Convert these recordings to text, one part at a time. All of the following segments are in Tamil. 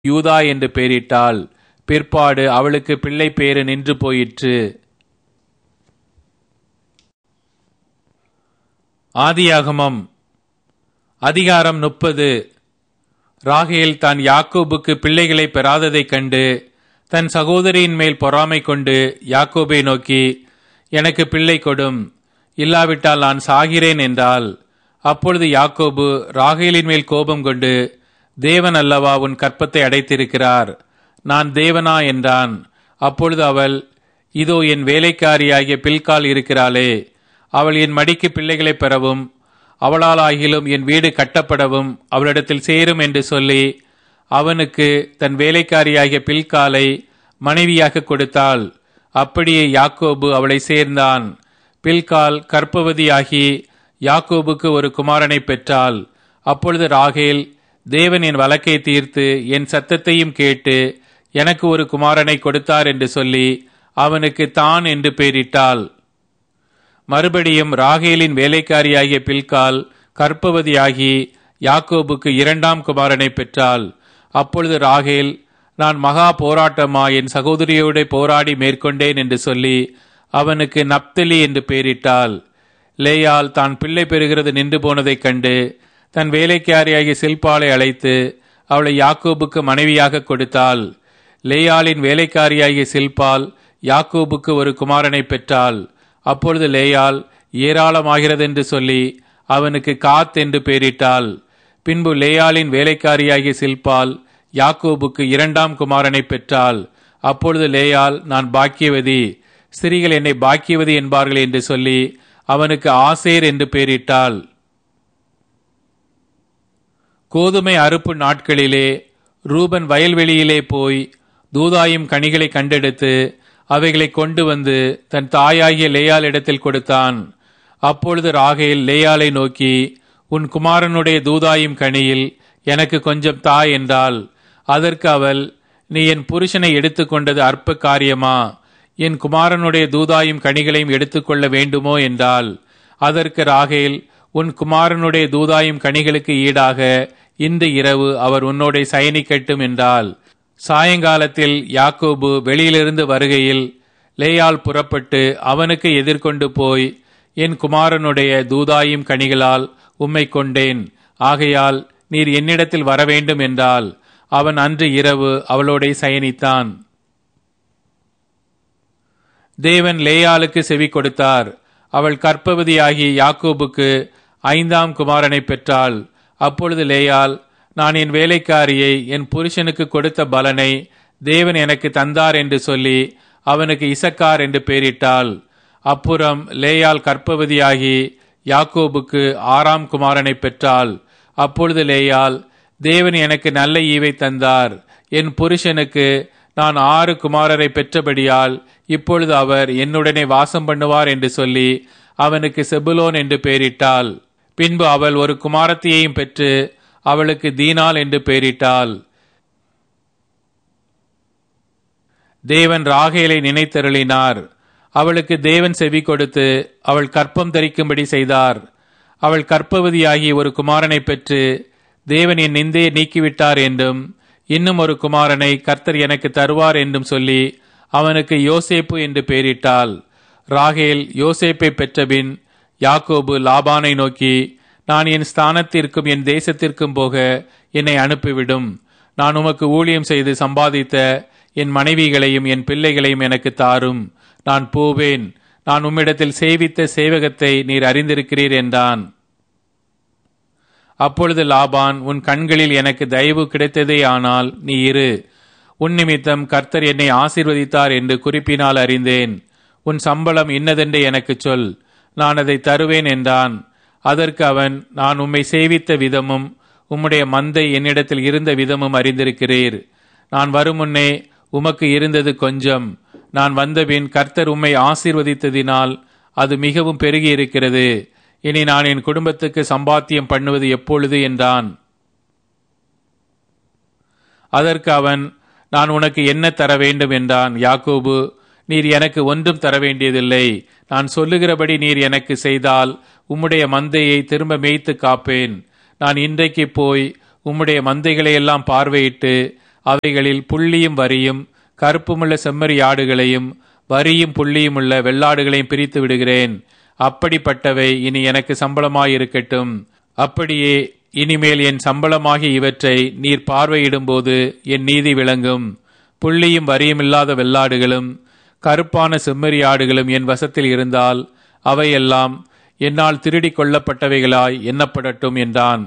யூதா என்று பெயரிட்டாள் பிற்பாடு அவளுக்கு பிள்ளை பேறு நின்று போயிற்று ஆதியாகமம் அதிகாரம் முப்பது ராகேல் தான் யாக்கோபுக்கு பிள்ளைகளை பெறாததைக் கண்டு தன் சகோதரியின் மேல் பொறாமை கொண்டு யாக்கோபை நோக்கி எனக்கு பிள்ளை கொடும் இல்லாவிட்டால் நான் சாகிறேன் என்றால் அப்பொழுது யாக்கோபு ராகேலின் மேல் கோபம் கொண்டு தேவன் அல்லவா உன் கற்பத்தை அடைத்திருக்கிறார் நான் தேவனா என்றான் அப்பொழுது அவள் இதோ என் வேலைக்காரியாகிய பில்கால் இருக்கிறாளே அவள் என் மடிக்கு பிள்ளைகளை பெறவும் அவளால் ஆகிலும் என் வீடு கட்டப்படவும் அவளிடத்தில் சேரும் என்று சொல்லி அவனுக்கு தன் வேலைக்காரியாகிய பில்காலை மனைவியாக கொடுத்தாள் அப்படியே யாக்கோபு அவளை சேர்ந்தான் பில்கால் கற்பவதியாகி யாக்கோபுக்கு ஒரு குமாரனை பெற்றாள் அப்பொழுது ராகேல் தேவன் என் வழக்கை தீர்த்து என் சத்தத்தையும் கேட்டு எனக்கு ஒரு குமாரனை கொடுத்தார் என்று சொல்லி அவனுக்கு தான் என்று பெயரிட்டாள் மறுபடியும் ராகேலின் வேலைக்காரியாகிய பில்கால் கற்பவதியாகி யாக்கோபுக்கு இரண்டாம் குமாரனை பெற்றாள் அப்பொழுது ராகேல் நான் மகா போராட்டமா என் சகோதரியோட போராடி மேற்கொண்டேன் என்று சொல்லி அவனுக்கு நப்தலி என்று பெயரிட்டாள் லேயால் தான் பிள்ளை பெறுகிறது நின்று போனதைக் கண்டு தன் வேலைக்காரியாகிய சில்பாலை அழைத்து அவளை யாக்கோபுக்கு மனைவியாக கொடுத்தாள் லேயாளின் வேலைக்காரியாகிய சில்பால் யாக்கோபுக்கு ஒரு குமாரனை பெற்றாள் அப்பொழுது லேயால் ஏராளமாகிறதென்று சொல்லி அவனுக்கு காத் என்று பெயரிட்டாள் பின்பு லேயாளின் வேலைக்காரியாகிய சில்பால் யாக்கோபுக்கு இரண்டாம் குமாரனை பெற்றாள் அப்பொழுது லேயால் நான் பாக்கியவதி ஸ்திரீகள் என்னை பாக்கியவதி என்பார்கள் என்று சொல்லி அவனுக்கு ஆசேர் என்று பெயரிட்டாள் கோதுமை அறுப்பு நாட்களிலே ரூபன் வயல்வெளியிலே போய் தூதாயும் கனிகளை கண்டெடுத்து அவைகளை கொண்டு வந்து தன் தாயாகிய லேயாள் இடத்தில் கொடுத்தான் அப்பொழுது ராகேல் லேயாளை நோக்கி உன் குமாரனுடைய தூதாயும் கனியில் எனக்கு கொஞ்சம் தாய் என்றாள் அதற்கு அவள் நீ என் புருஷனை எடுத்துக்கொண்டது அற்ப காரியமா என் குமாரனுடைய தூதாயும் கனிகளையும் எடுத்துக்கொள்ள வேண்டுமோ என்றாள் அதற்கு ராகேல் உன் குமாரனுடைய தூதாயும் கனிகளுக்கு ஈடாக இந்த இரவு அவர் உன்னோட சயனிக்கட்டும் என்றாள் சாயங்காலத்தில் யாக்கோபு வெளியிலிருந்து வருகையில் லேயால் புறப்பட்டு அவனுக்கு எதிர்கொண்டு போய் என் குமாரனுடைய தூதாயும் கனிகளால் உம்மை கொண்டேன் ஆகையால் நீர் என்னிடத்தில் வரவேண்டும் என்றால் அவன் அன்று இரவு அவளோட சயனித்தான் தேவன் லேயாளுக்கு செவி கொடுத்தார் அவள் கற்பவதியாகி யாக்கோபுக்கு ஐந்தாம் குமாரனை பெற்றாள் அப்பொழுது லேயால் நான் என் வேலைக்காரியை என் புருஷனுக்கு கொடுத்த பலனை தேவன் எனக்கு தந்தார் என்று சொல்லி அவனுக்கு இசக்கார் என்று பெயரிட்டாள் அப்புறம் லேயால் கற்பவதியாகி யாக்கோபுக்கு ஆறாம் குமாரனை பெற்றாள் அப்பொழுது லேயால் தேவன் எனக்கு நல்ல ஈவை தந்தார் என் புருஷனுக்கு நான் ஆறு குமாரரை பெற்றபடியால் இப்பொழுது அவர் என்னுடனே வாசம் பண்ணுவார் என்று சொல்லி அவனுக்கு செபுலோன் என்று பெயரிட்டாள் பின்பு அவள் ஒரு குமாரத்தியையும் பெற்று அவளுக்கு தீனாள் என்று பெயரிட்டாள் தேவன் ராகேலை நினைத்தருளினார் அவளுக்கு தேவன் செவி கொடுத்து அவள் கற்பம் தரிக்கும்படி செய்தார் அவள் கற்பவதியாகி ஒரு குமாரனை பெற்று தேவன் என் நிந்தையை நீக்கிவிட்டார் என்றும் இன்னும் ஒரு குமாரனை கர்த்தர் எனக்கு தருவார் என்றும் சொல்லி அவனுக்கு யோசேப்பு என்று பெயரிட்டாள் ராகேல் யோசேப்பை பெற்றபின் யாக்கோபு லாபானை நோக்கி நான் என் ஸ்தானத்திற்கும் என் தேசத்திற்கும் போக என்னை அனுப்பிவிடும் நான் உமக்கு ஊழியம் செய்து சம்பாதித்த என் மனைவிகளையும் என் பிள்ளைகளையும் எனக்கு தாரும் நான் போவேன் நான் உம்மிடத்தில் சேவித்த சேவகத்தை நீர் அறிந்திருக்கிறீர் என்றான் அப்பொழுது லாபான் உன் கண்களில் எனக்கு தயவு கிடைத்ததே ஆனால் நீ இரு உன் நிமித்தம் கர்த்தர் என்னை ஆசிர்வதித்தார் என்று குறிப்பினால் அறிந்தேன் உன் சம்பளம் இன்னதென்று எனக்கு சொல் நான் அதை தருவேன் என்றான் அதற்கு அவன் நான் உம்மை சேவித்த விதமும் உம்முடைய மந்தை என்னிடத்தில் இருந்த விதமும் அறிந்திருக்கிறீர் நான் வருமுன்னே உமக்கு இருந்தது கொஞ்சம் நான் வந்தபின் கர்த்தர் உம்மை ஆசீர்வதித்ததினால் அது மிகவும் பெருகி இருக்கிறது இனி நான் என் குடும்பத்துக்கு சம்பாத்தியம் பண்ணுவது எப்பொழுது என்றான் அதற்கு அவன் நான் உனக்கு என்ன தர வேண்டும் என்றான் யாக்கோபு நீர் எனக்கு ஒன்றும் தர வேண்டியதில்லை நான் சொல்லுகிறபடி நீர் எனக்கு செய்தால் உம்முடைய மந்தையை திரும்ப மேய்த்து காப்பேன் நான் இன்றைக்கு போய் உம்முடைய மந்தைகளை எல்லாம் பார்வையிட்டு அவைகளில் புள்ளியும் வரியும் கருப்புமுள்ள செம்மறி ஆடுகளையும் வரியும் புள்ளியும் உள்ள வெள்ளாடுகளையும் பிரித்து விடுகிறேன் அப்படிப்பட்டவை இனி எனக்கு சம்பளமாயிருக்கட்டும் அப்படியே இனிமேல் என் சம்பளமாகிய இவற்றை நீர் பார்வையிடும்போது என் நீதி விளங்கும் புள்ளியும் வரியும் இல்லாத வெள்ளாடுகளும் கருப்பான செம்மறி ஆடுகளும் என் வசத்தில் இருந்தால் அவையெல்லாம் என்னால் திருடிக் கொள்ளப்பட்டவைகளாய் எண்ணப்படட்டும் என்றான்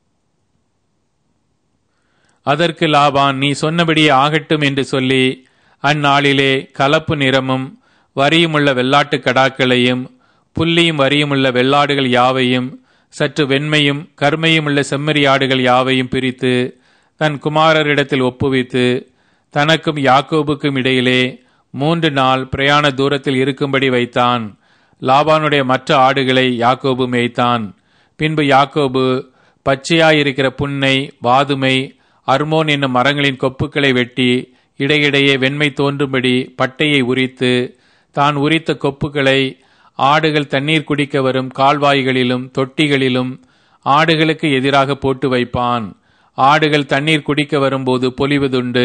அதற்கு லாபான் நீ சொன்னபடியே ஆகட்டும் என்று சொல்லி அந்நாளிலே கலப்பு நிறமும் வரியுமுள்ள வெள்ளாட்டுக் கடாக்களையும் புள்ளியும் வரியுமுள்ள வெள்ளாடுகள் யாவையும் சற்று வெண்மையும் கருமையும் உள்ள செம்மறி ஆடுகள் யாவையும் பிரித்து தன் குமாரரிடத்தில் ஒப்புவித்து தனக்கும் யாக்கோபுக்கும் இடையிலே மூன்று நாள் பிரயாண தூரத்தில் இருக்கும்படி வைத்தான் லாபானுடைய மற்ற ஆடுகளை யாக்கோபு மேய்த்தான் பின்பு யாக்கோபு பச்சையாயிருக்கிற புன்னை வாதுமை அர்மோன் என்னும் மரங்களின் கொப்புக்களை வெட்டி இடையிடையே வெண்மை தோன்றும்படி பட்டையை உரித்து தான் உரித்த கொப்புகளை ஆடுகள் தண்ணீர் குடிக்க வரும் கால்வாய்களிலும் தொட்டிகளிலும் ஆடுகளுக்கு எதிராக போட்டு வைப்பான் ஆடுகள் தண்ணீர் குடிக்க வரும்போது பொலிவதுண்டு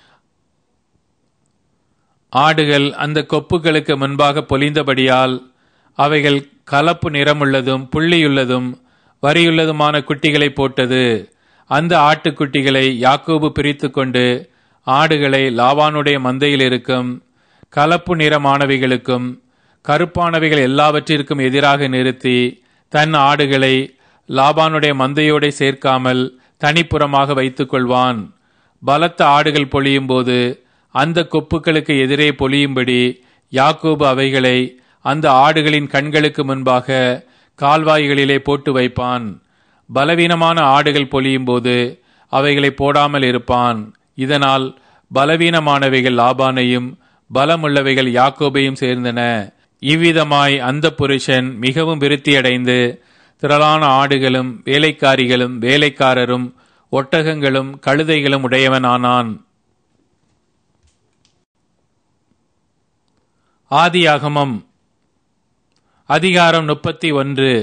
ஆடுகள் அந்த கொப்புகளுக்கு முன்பாக பொலிந்தபடியால் அவைகள் கலப்பு நிறமுள்ளதும் புள்ளியுள்ளதும் வரியுள்ளதுமான குட்டிகளை போட்டது அந்த ஆட்டுக்குட்டிகளை யாக்கோபு பிரித்து கொண்டு ஆடுகளை லாவானுடைய மந்தையில் இருக்கும் கலப்பு நிறமானவைகளுக்கும் கருப்பானவைகள் எல்லாவற்றிற்கும் எதிராக நிறுத்தி தன் ஆடுகளை லாபானுடைய மந்தையோட சேர்க்காமல் தனிப்புறமாக வைத்துக் கொள்வான் பலத்த ஆடுகள் பொழியும் போது அந்த கொப்புக்களுக்கு எதிரே பொழியும்படி யாக்கோபு அவைகளை அந்த ஆடுகளின் கண்களுக்கு முன்பாக கால்வாய்களிலே போட்டு வைப்பான் பலவீனமான ஆடுகள் பொழியும் போது அவைகளை போடாமல் இருப்பான் இதனால் பலவீனமானவைகள் லாபானையும் பலமுள்ளவைகள் யாக்கோபையும் சேர்ந்தன இவ்விதமாய் அந்த புருஷன் மிகவும் விருத்தியடைந்து திரளான ஆடுகளும் வேலைக்காரிகளும் வேலைக்காரரும் ஒட்டகங்களும் கழுதைகளும் உடையவனானான் ஆதியாகமம் அதிகாரம் முப்பத்தி ஒன்று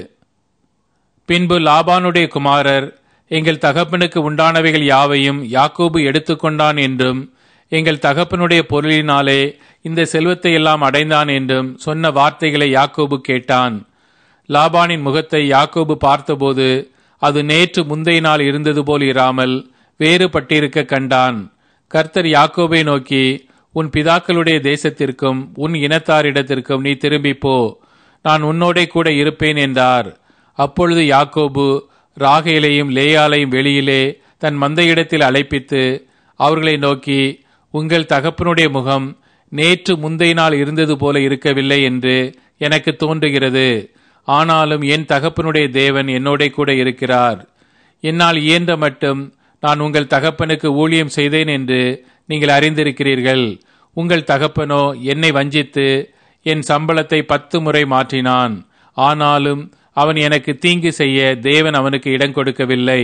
பின்பு லாபானுடைய குமாரர் எங்கள் தகப்பனுக்கு உண்டானவைகள் யாவையும் யாக்கோபு எடுத்துக்கொண்டான் என்றும் எங்கள் தகப்பனுடைய பொருளினாலே இந்த செல்வத்தை எல்லாம் அடைந்தான் என்றும் சொன்ன வார்த்தைகளை யாக்கோபு கேட்டான் லாபானின் முகத்தை யாக்கோபு பார்த்தபோது அது நேற்று முந்தைய நாள் இருந்தது போல் இராமல் வேறுபட்டிருக்க கண்டான் கர்த்தர் யாக்கோபை நோக்கி உன் பிதாக்களுடைய தேசத்திற்கும் உன் இனத்தாரிடத்திற்கும் நீ திரும்பி போ நான் உன்னோடே கூட இருப்பேன் என்றார் அப்பொழுது யாக்கோபு ராகேலையும் லேயாலையும் வெளியிலே தன் மந்தையிடத்தில் அழைப்பித்து அவர்களை நோக்கி உங்கள் தகப்பனுடைய முகம் நேற்று முந்தைய நாள் இருந்தது போல இருக்கவில்லை என்று எனக்கு தோன்றுகிறது ஆனாலும் என் தகப்பனுடைய தேவன் என்னோட கூட இருக்கிறார் என்னால் இயன்ற மட்டும் நான் உங்கள் தகப்பனுக்கு ஊழியம் செய்தேன் என்று நீங்கள் அறிந்திருக்கிறீர்கள் உங்கள் தகப்பனோ என்னை வஞ்சித்து என் சம்பளத்தை பத்து முறை மாற்றினான் ஆனாலும் அவன் எனக்கு தீங்கு செய்ய தேவன் அவனுக்கு இடம் கொடுக்கவில்லை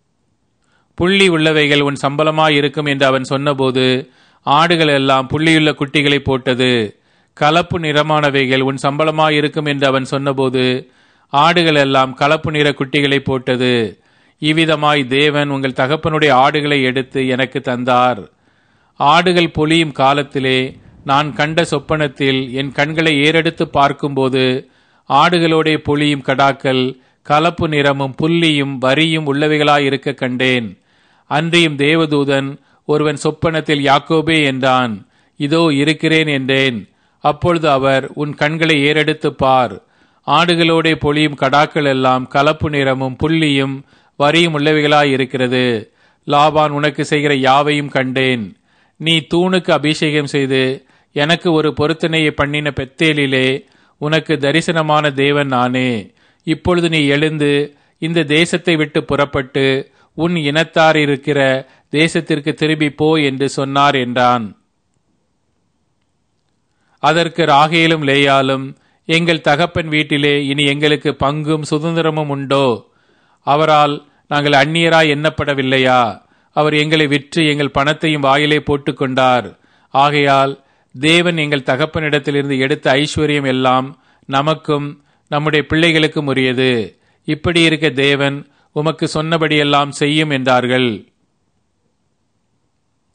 புள்ளி உள்ளவைகள் உன் சம்பளமாய் இருக்கும் என்று அவன் சொன்னபோது ஆடுகள் எல்லாம் புள்ளியுள்ள குட்டிகளை போட்டது கலப்பு நிறமானவைகள் உன் சம்பளமாய் இருக்கும் என்று அவன் சொன்னபோது ஆடுகள் எல்லாம் கலப்பு நிற குட்டிகளை போட்டது இவ்விதமாய் தேவன் உங்கள் தகப்பனுடைய ஆடுகளை எடுத்து எனக்கு தந்தார் ஆடுகள் பொழியும் காலத்திலே நான் கண்ட சொப்பனத்தில் என் கண்களை ஏறெடுத்து பார்க்கும்போது ஆடுகளோடே பொழியும் கடாக்கள் கலப்பு நிறமும் புள்ளியும் வரியும் உள்ளவைகளாய் இருக்க கண்டேன் அன்றியும் தேவதூதன் ஒருவன் சொப்பனத்தில் யாக்கோபே என்றான் இதோ இருக்கிறேன் என்றேன் அப்பொழுது அவர் உன் கண்களை ஏறெடுத்து பார் ஆடுகளோடே பொழியும் கடாக்கள் எல்லாம் கலப்பு நிறமும் புள்ளியும் வரியும் உள்ளவைகளாய் இருக்கிறது லாபான் உனக்கு செய்கிற யாவையும் கண்டேன் நீ தூணுக்கு அபிஷேகம் செய்து எனக்கு ஒரு பொருத்தனையை பண்ணின பெத்தேலிலே உனக்கு தரிசனமான தேவன் நானே இப்பொழுது நீ எழுந்து இந்த தேசத்தை விட்டு புறப்பட்டு உன் இனத்தார் இருக்கிற தேசத்திற்கு திரும்பி போ என்று சொன்னார் என்றான் அதற்கு ராகேலும் லேயாலும் எங்கள் தகப்பன் வீட்டிலே இனி எங்களுக்கு பங்கும் சுதந்திரமும் உண்டோ அவரால் நாங்கள் அந்நியராய் எண்ணப்படவில்லையா அவர் எங்களை விற்று எங்கள் பணத்தையும் வாயிலே போட்டுக்கொண்டார் ஆகையால் தேவன் எங்கள் தகப்பனிடத்திலிருந்து எடுத்த ஐஸ்வர்யம் எல்லாம் நமக்கும் நம்முடைய பிள்ளைகளுக்கும் உரியது இப்படி இருக்க தேவன் உமக்கு சொன்னபடியெல்லாம் செய்யும் என்றார்கள்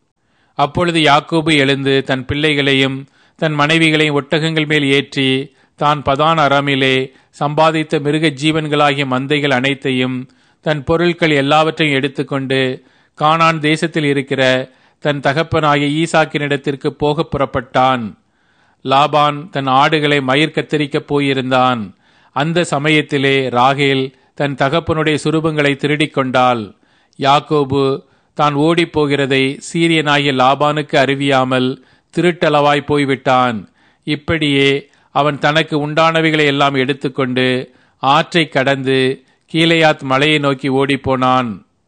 அப்பொழுது யாக்கோபு எழுந்து தன் பிள்ளைகளையும் தன் மனைவிகளையும் ஒட்டகங்கள் மேல் ஏற்றி தான் பதான் அறாமிலே சம்பாதித்த மிருக ஜீவன்களாகிய மந்தைகள் அனைத்தையும் தன் பொருட்கள் எல்லாவற்றையும் எடுத்துக்கொண்டு கானான் தேசத்தில் இருக்கிற தன் தகப்பனாகிய ஈசாக்கினிடத்திற்கு போக புறப்பட்டான் லாபான் தன் ஆடுகளை மயிர் கத்தரிக்கப் போயிருந்தான் அந்த சமயத்திலே ராகேல் தன் தகப்பனுடைய சுரூபங்களை திருடிக் கொண்டாள் யாக்கோபு தான் ஓடிப் போகிறதை சீரியனாகிய லாபானுக்கு அறிவியாமல் திருட்டளவாய் போய்விட்டான் இப்படியே அவன் தனக்கு உண்டானவைகளை எல்லாம் எடுத்துக்கொண்டு ஆற்றை கடந்து கீழையாத் மலையை நோக்கி ஓடிப்போனான்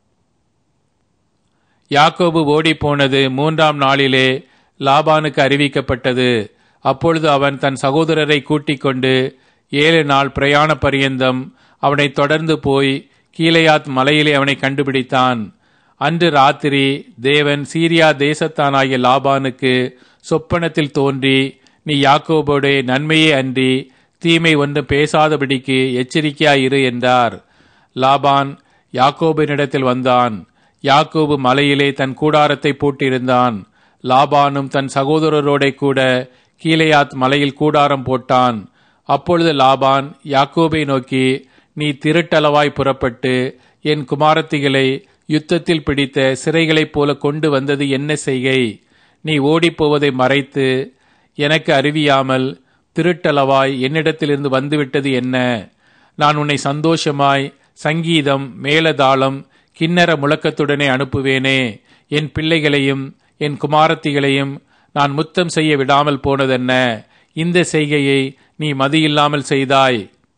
யாக்கோபு ஓடிப்போனது மூன்றாம் நாளிலே லாபானுக்கு அறிவிக்கப்பட்டது அப்பொழுது அவன் தன் சகோதரரை கூட்டிக் கொண்டு ஏழு நாள் பிரயாண பரியந்தம் அவனை தொடர்ந்து போய் கீழையாத் மலையிலே அவனை கண்டுபிடித்தான் அன்று ராத்திரி தேவன் சீரியா தேசத்தானாகிய லாபானுக்கு சொப்பனத்தில் தோன்றி நீ யாக்கோபோடைய நன்மையே அன்றி தீமை ஒன்று பேசாதபடிக்கு எச்சரிக்கையாயிரு என்றார் லாபான் யாக்கோபினிடத்தில் வந்தான் யாக்கோபு மலையிலே தன் கூடாரத்தை பூட்டியிருந்தான் லாபானும் தன் சகோதரரோட கூட கீழையாத் மலையில் கூடாரம் போட்டான் அப்பொழுது லாபான் யாக்கோபை நோக்கி நீ திருட்டளவாய் புறப்பட்டு என் குமாரத்திகளை யுத்தத்தில் பிடித்த சிறைகளைப் போல கொண்டு வந்தது என்ன செய்கை நீ ஓடிப்போவதை மறைத்து எனக்கு அறிவியாமல் திருட்டளவாய் என்னிடத்திலிருந்து வந்துவிட்டது என்ன நான் உன்னை சந்தோஷமாய் சங்கீதம் மேலதாளம் கிண்ணற முழக்கத்துடனே அனுப்புவேனே என் பிள்ளைகளையும் என் குமாரத்திகளையும் நான் முத்தம் செய்ய விடாமல் போனதென்ன இந்த செய்கையை நீ மதியில்லாமல் செய்தாய்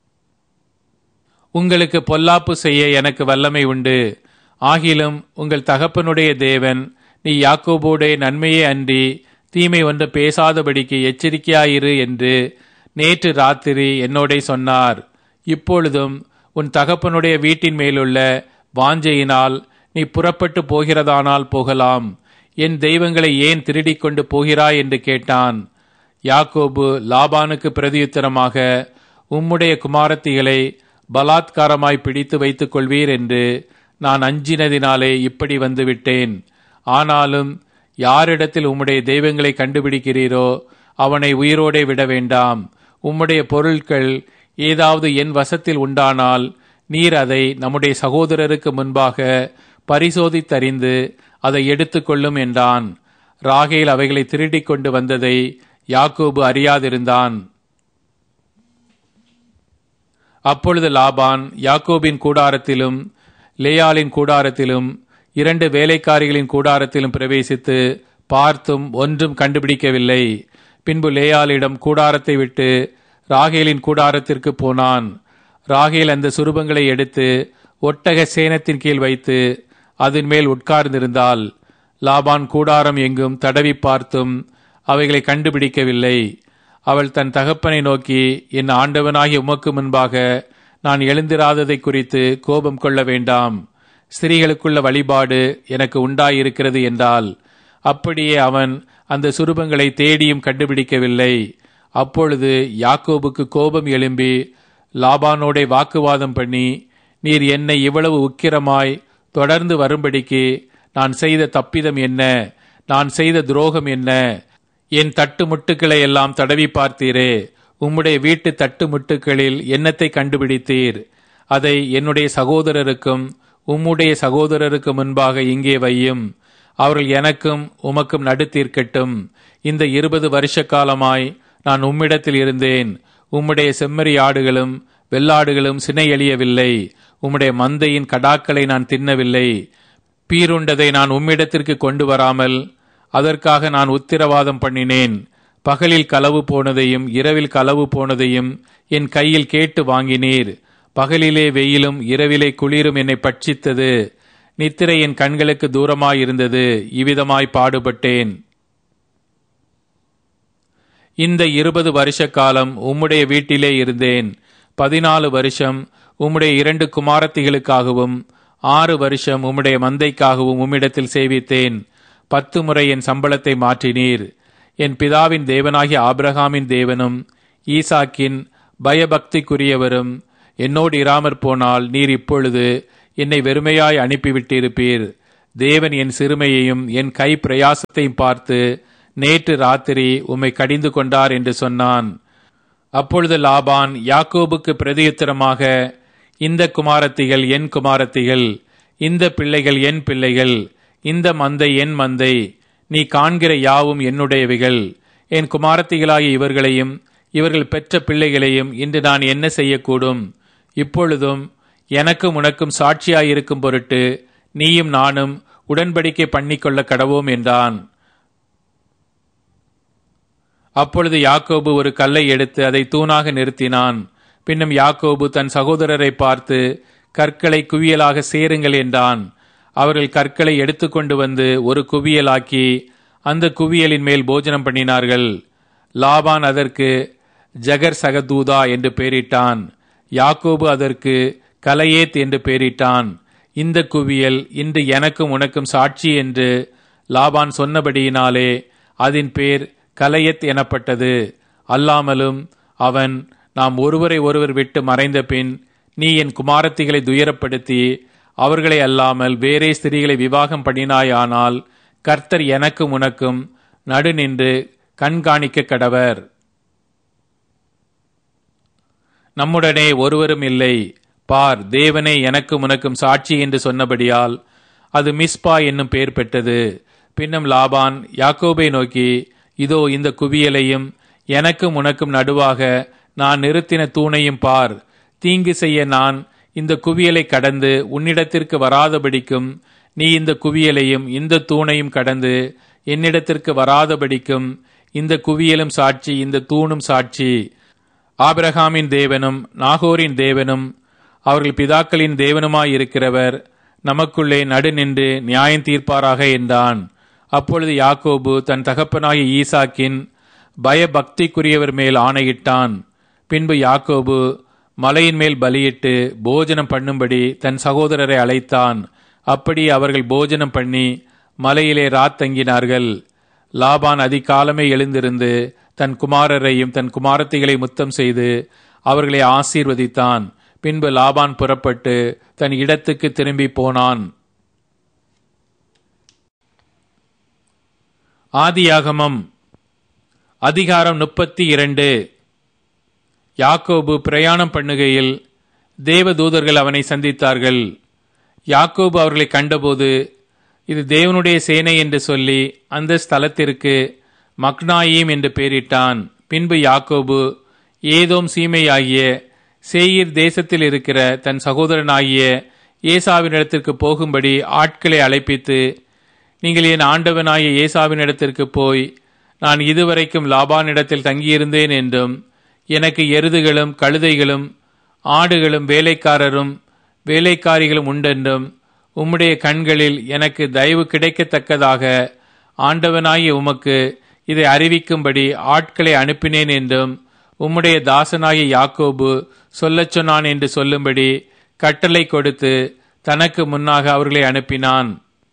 உங்களுக்கு பொல்லாப்பு செய்ய எனக்கு வல்லமை உண்டு ஆகிலும் உங்கள் தகப்பனுடைய தேவன் நீ யாக்கோபோடைய நன்மையே அன்றி தீமை ஒன்று பேசாதபடிக்கு எச்சரிக்கையாயிரு என்று நேற்று ராத்திரி என்னோடே சொன்னார் இப்பொழுதும் உன் தகப்பனுடைய வீட்டின் மேலுள்ள வாஞ்சையினால் நீ புறப்பட்டு போகிறதானால் போகலாம் என் தெய்வங்களை ஏன் திருடிக் கொண்டு போகிறாய் என்று கேட்டான் யாக்கோபு லாபானுக்கு பிரதியுத்தரமாக உம்முடைய குமாரத்திகளை பலாத்காரமாய் பிடித்து வைத்துக் கொள்வீர் என்று நான் அஞ்சினதினாலே இப்படி வந்துவிட்டேன் ஆனாலும் யாரிடத்தில் உம்முடைய தெய்வங்களை கண்டுபிடிக்கிறீரோ அவனை உயிரோடே விட வேண்டாம் உம்முடைய பொருட்கள் ஏதாவது என் வசத்தில் உண்டானால் நீர் அதை நம்முடைய சகோதரருக்கு முன்பாக பரிசோதித்தறிந்து அதை எடுத்துக்கொள்ளும் என்றான் ராகேல் அவைகளை திருடிக் கொண்டு வந்ததை யாக்கோபு அறியாதிருந்தான் அப்பொழுது லாபான் யாக்கோபின் கூடாரத்திலும் லேயாலின் கூடாரத்திலும் இரண்டு வேலைக்காரிகளின் கூடாரத்திலும் பிரவேசித்து பார்த்தும் ஒன்றும் கண்டுபிடிக்கவில்லை பின்பு லேயாலிடம் கூடாரத்தை விட்டு ராகேலின் கூடாரத்திற்கு போனான் ராகேல் அந்த சுரூபங்களை எடுத்து ஒட்டக சேனத்தின் கீழ் வைத்து அதன் மேல் உட்கார்ந்திருந்தால் லாபான் கூடாரம் எங்கும் தடவி பார்த்தும் அவைகளை கண்டுபிடிக்கவில்லை அவள் தன் தகப்பனை நோக்கி என் ஆண்டவனாகிய உமக்கு முன்பாக நான் எழுந்திராததை குறித்து கோபம் கொள்ள வேண்டாம் ஸ்திரீகளுக்குள்ள வழிபாடு எனக்கு உண்டாயிருக்கிறது என்றால் அப்படியே அவன் அந்த சுரூபங்களை தேடியும் கண்டுபிடிக்கவில்லை அப்பொழுது யாக்கோபுக்கு கோபம் எழும்பி லாபானோடே வாக்குவாதம் பண்ணி நீர் என்னை இவ்வளவு உக்கிரமாய் தொடர்ந்து வரும்படிக்கு நான் செய்த தப்பிதம் என்ன நான் செய்த துரோகம் என்ன என் தட்டு முட்டுக்களை எல்லாம் தடவி பார்த்தீரே உம்முடைய வீட்டு தட்டு முட்டுக்களில் என்னத்தை கண்டுபிடித்தீர் அதை என்னுடைய சகோதரருக்கும் உம்முடைய சகோதரருக்கு முன்பாக இங்கே வையும் அவர்கள் எனக்கும் உமக்கும் நடுத்தீர்க்கட்டும் இந்த இருபது வருஷ காலமாய் நான் உம்மிடத்தில் இருந்தேன் உம்முடைய செம்மறி ஆடுகளும் வெள்ளாடுகளும் சினை எழியவில்லை உம்முடைய மந்தையின் கடாக்களை நான் தின்னவில்லை பீருண்டதை நான் உம்மிடத்திற்கு கொண்டு வராமல் அதற்காக நான் உத்திரவாதம் பண்ணினேன் பகலில் களவு போனதையும் இரவில் களவு போனதையும் என் கையில் கேட்டு வாங்கினீர் பகலிலே வெயிலும் இரவிலே குளிரும் என்னை பட்சித்தது நித்திரை என் கண்களுக்கு தூரமாயிருந்தது இவ்விதமாய் பாடுபட்டேன் இந்த இருபது வருஷ காலம் உம்முடைய வீட்டிலே இருந்தேன் பதினாலு வருஷம் உம்முடைய இரண்டு குமாரத்திகளுக்காகவும் ஆறு வருஷம் உம்முடைய மந்தைக்காகவும் உம்மிடத்தில் சேவித்தேன் பத்து முறை என் சம்பளத்தை மாற்றினீர் என் பிதாவின் தேவனாகிய ஆபிரகாமின் தேவனும் ஈசாக்கின் பயபக்திக்குரியவரும் என்னோடு இராமற் போனால் நீர் இப்பொழுது என்னை வெறுமையாய் அனுப்பிவிட்டிருப்பீர் தேவன் என் சிறுமையையும் என் கை பிரயாசத்தையும் பார்த்து நேற்று ராத்திரி உம்மை கடிந்து கொண்டார் என்று சொன்னான் அப்பொழுது லாபான் யாக்கோபுக்கு பிரதியுத்தரமாக இந்த குமாரத்திகள் என் குமாரத்திகள் இந்த பிள்ளைகள் என் பிள்ளைகள் இந்த மந்தை என் மந்தை நீ காண்கிற யாவும் என்னுடையவைகள் என் குமாரத்திகளாகிய இவர்களையும் இவர்கள் பெற்ற பிள்ளைகளையும் இன்று நான் என்ன செய்யக்கூடும் இப்பொழுதும் எனக்கும் உனக்கும் சாட்சியாயிருக்கும் பொருட்டு நீயும் நானும் உடன்படிக்கை பண்ணிக்கொள்ள கடவோம் என்றான் அப்பொழுது யாக்கோபு ஒரு கல்லை எடுத்து அதை தூணாக நிறுத்தினான் பின்னும் யாக்கோபு தன் சகோதரரை பார்த்து கற்களை குவியலாக சேருங்கள் என்றான் அவர்கள் கற்களை எடுத்துக்கொண்டு வந்து ஒரு குவியலாக்கி அந்த குவியலின் மேல் போஜனம் பண்ணினார்கள் லாபான் அதற்கு ஜகர் சகதூதா என்று பெயரிட்டான் யாக்கோபு அதற்கு கலையேத் என்று பெயரிட்டான் இந்த குவியல் இன்று எனக்கும் உனக்கும் சாட்சி என்று லாபான் சொன்னபடியினாலே அதன் பேர் கலையத் எனப்பட்டது அல்லாமலும் அவன் நாம் ஒருவரை ஒருவர் விட்டு மறைந்த பின் நீ என் குமாரத்திகளை துயரப்படுத்தி அவர்களை அல்லாமல் வேறே ஸ்திரீகளை விவாகம் பண்ணினாயானால் கர்த்தர் எனக்கும் உனக்கும் நடு நின்று கண்காணிக்க கடவர் நம்முடனே ஒருவரும் இல்லை பார் தேவனே எனக்கும் உனக்கும் சாட்சி என்று சொன்னபடியால் அது மிஸ்பா என்னும் பெயர் பெற்றது பின்னும் லாபான் யாக்கோபை நோக்கி இதோ இந்த குவியலையும் எனக்கும் உனக்கும் நடுவாக நான் நிறுத்தின தூணையும் பார் தீங்கு செய்ய நான் இந்த குவியலை கடந்து உன்னிடத்திற்கு வராதபடிக்கும் நீ இந்த குவியலையும் இந்த தூணையும் கடந்து என்னிடத்திற்கு வராதபடிக்கும் இந்த குவியலும் சாட்சி இந்த தூணும் சாட்சி ஆபிரகாமின் தேவனும் நாகோரின் தேவனும் அவர்கள் பிதாக்களின் தேவனுமாயிருக்கிறவர் நமக்குள்ளே நடு நின்று நியாயம் தீர்ப்பாராக என்றான் அப்பொழுது யாக்கோபு தன் தகப்பனாகிய ஈசாக்கின் பயபக்திக்குரியவர் மேல் ஆணையிட்டான் பின்பு யாக்கோபு மலையின் மேல் பலியிட்டு போஜனம் பண்ணும்படி தன் சகோதரரை அழைத்தான் அப்படி அவர்கள் போஜனம் பண்ணி மலையிலே ராத்தங்கினார்கள் லாபான் அதிகாலமே எழுந்திருந்து தன் குமாரரையும் தன் குமாரத்திகளை முத்தம் செய்து அவர்களை ஆசீர்வதித்தான் பின்பு லாபான் புறப்பட்டு தன் இடத்துக்கு திரும்பி போனான் ஆதியாகமம் அதிகாரம் முப்பத்தி இரண்டு யாக்கோபு பிரயாணம் பண்ணுகையில் தேவதூதர்கள் அவனை சந்தித்தார்கள் யாக்கோபு அவர்களை கண்டபோது இது தேவனுடைய சேனை என்று சொல்லி அந்த ஸ்தலத்திற்கு மக்னாயீம் என்று பெயரிட்டான் பின்பு யாக்கோபு ஏதோம் சீமையாகிய சேயீர் தேசத்தில் இருக்கிற தன் சகோதரனாகிய ஏசாவினிடத்திற்கு போகும்படி ஆட்களை அழைப்பித்து நீங்கள் என் ஆண்டவனாகிய ஏசாவினிடத்திற்கு போய் நான் இதுவரைக்கும் லாபானிடத்தில் தங்கியிருந்தேன் என்றும் எனக்கு எருதுகளும் கழுதைகளும் ஆடுகளும் வேலைக்காரரும் வேலைக்காரிகளும் உண்டென்றும் உம்முடைய கண்களில் எனக்கு தயவு கிடைக்கத்தக்கதாக ஆண்டவனாகிய உமக்கு இதை அறிவிக்கும்படி ஆட்களை அனுப்பினேன் என்றும் உம்முடைய தாசனாகிய யாக்கோபு சொல்லச் சொன்னான் என்று சொல்லும்படி கட்டளை கொடுத்து தனக்கு முன்னாக அவர்களை அனுப்பினான்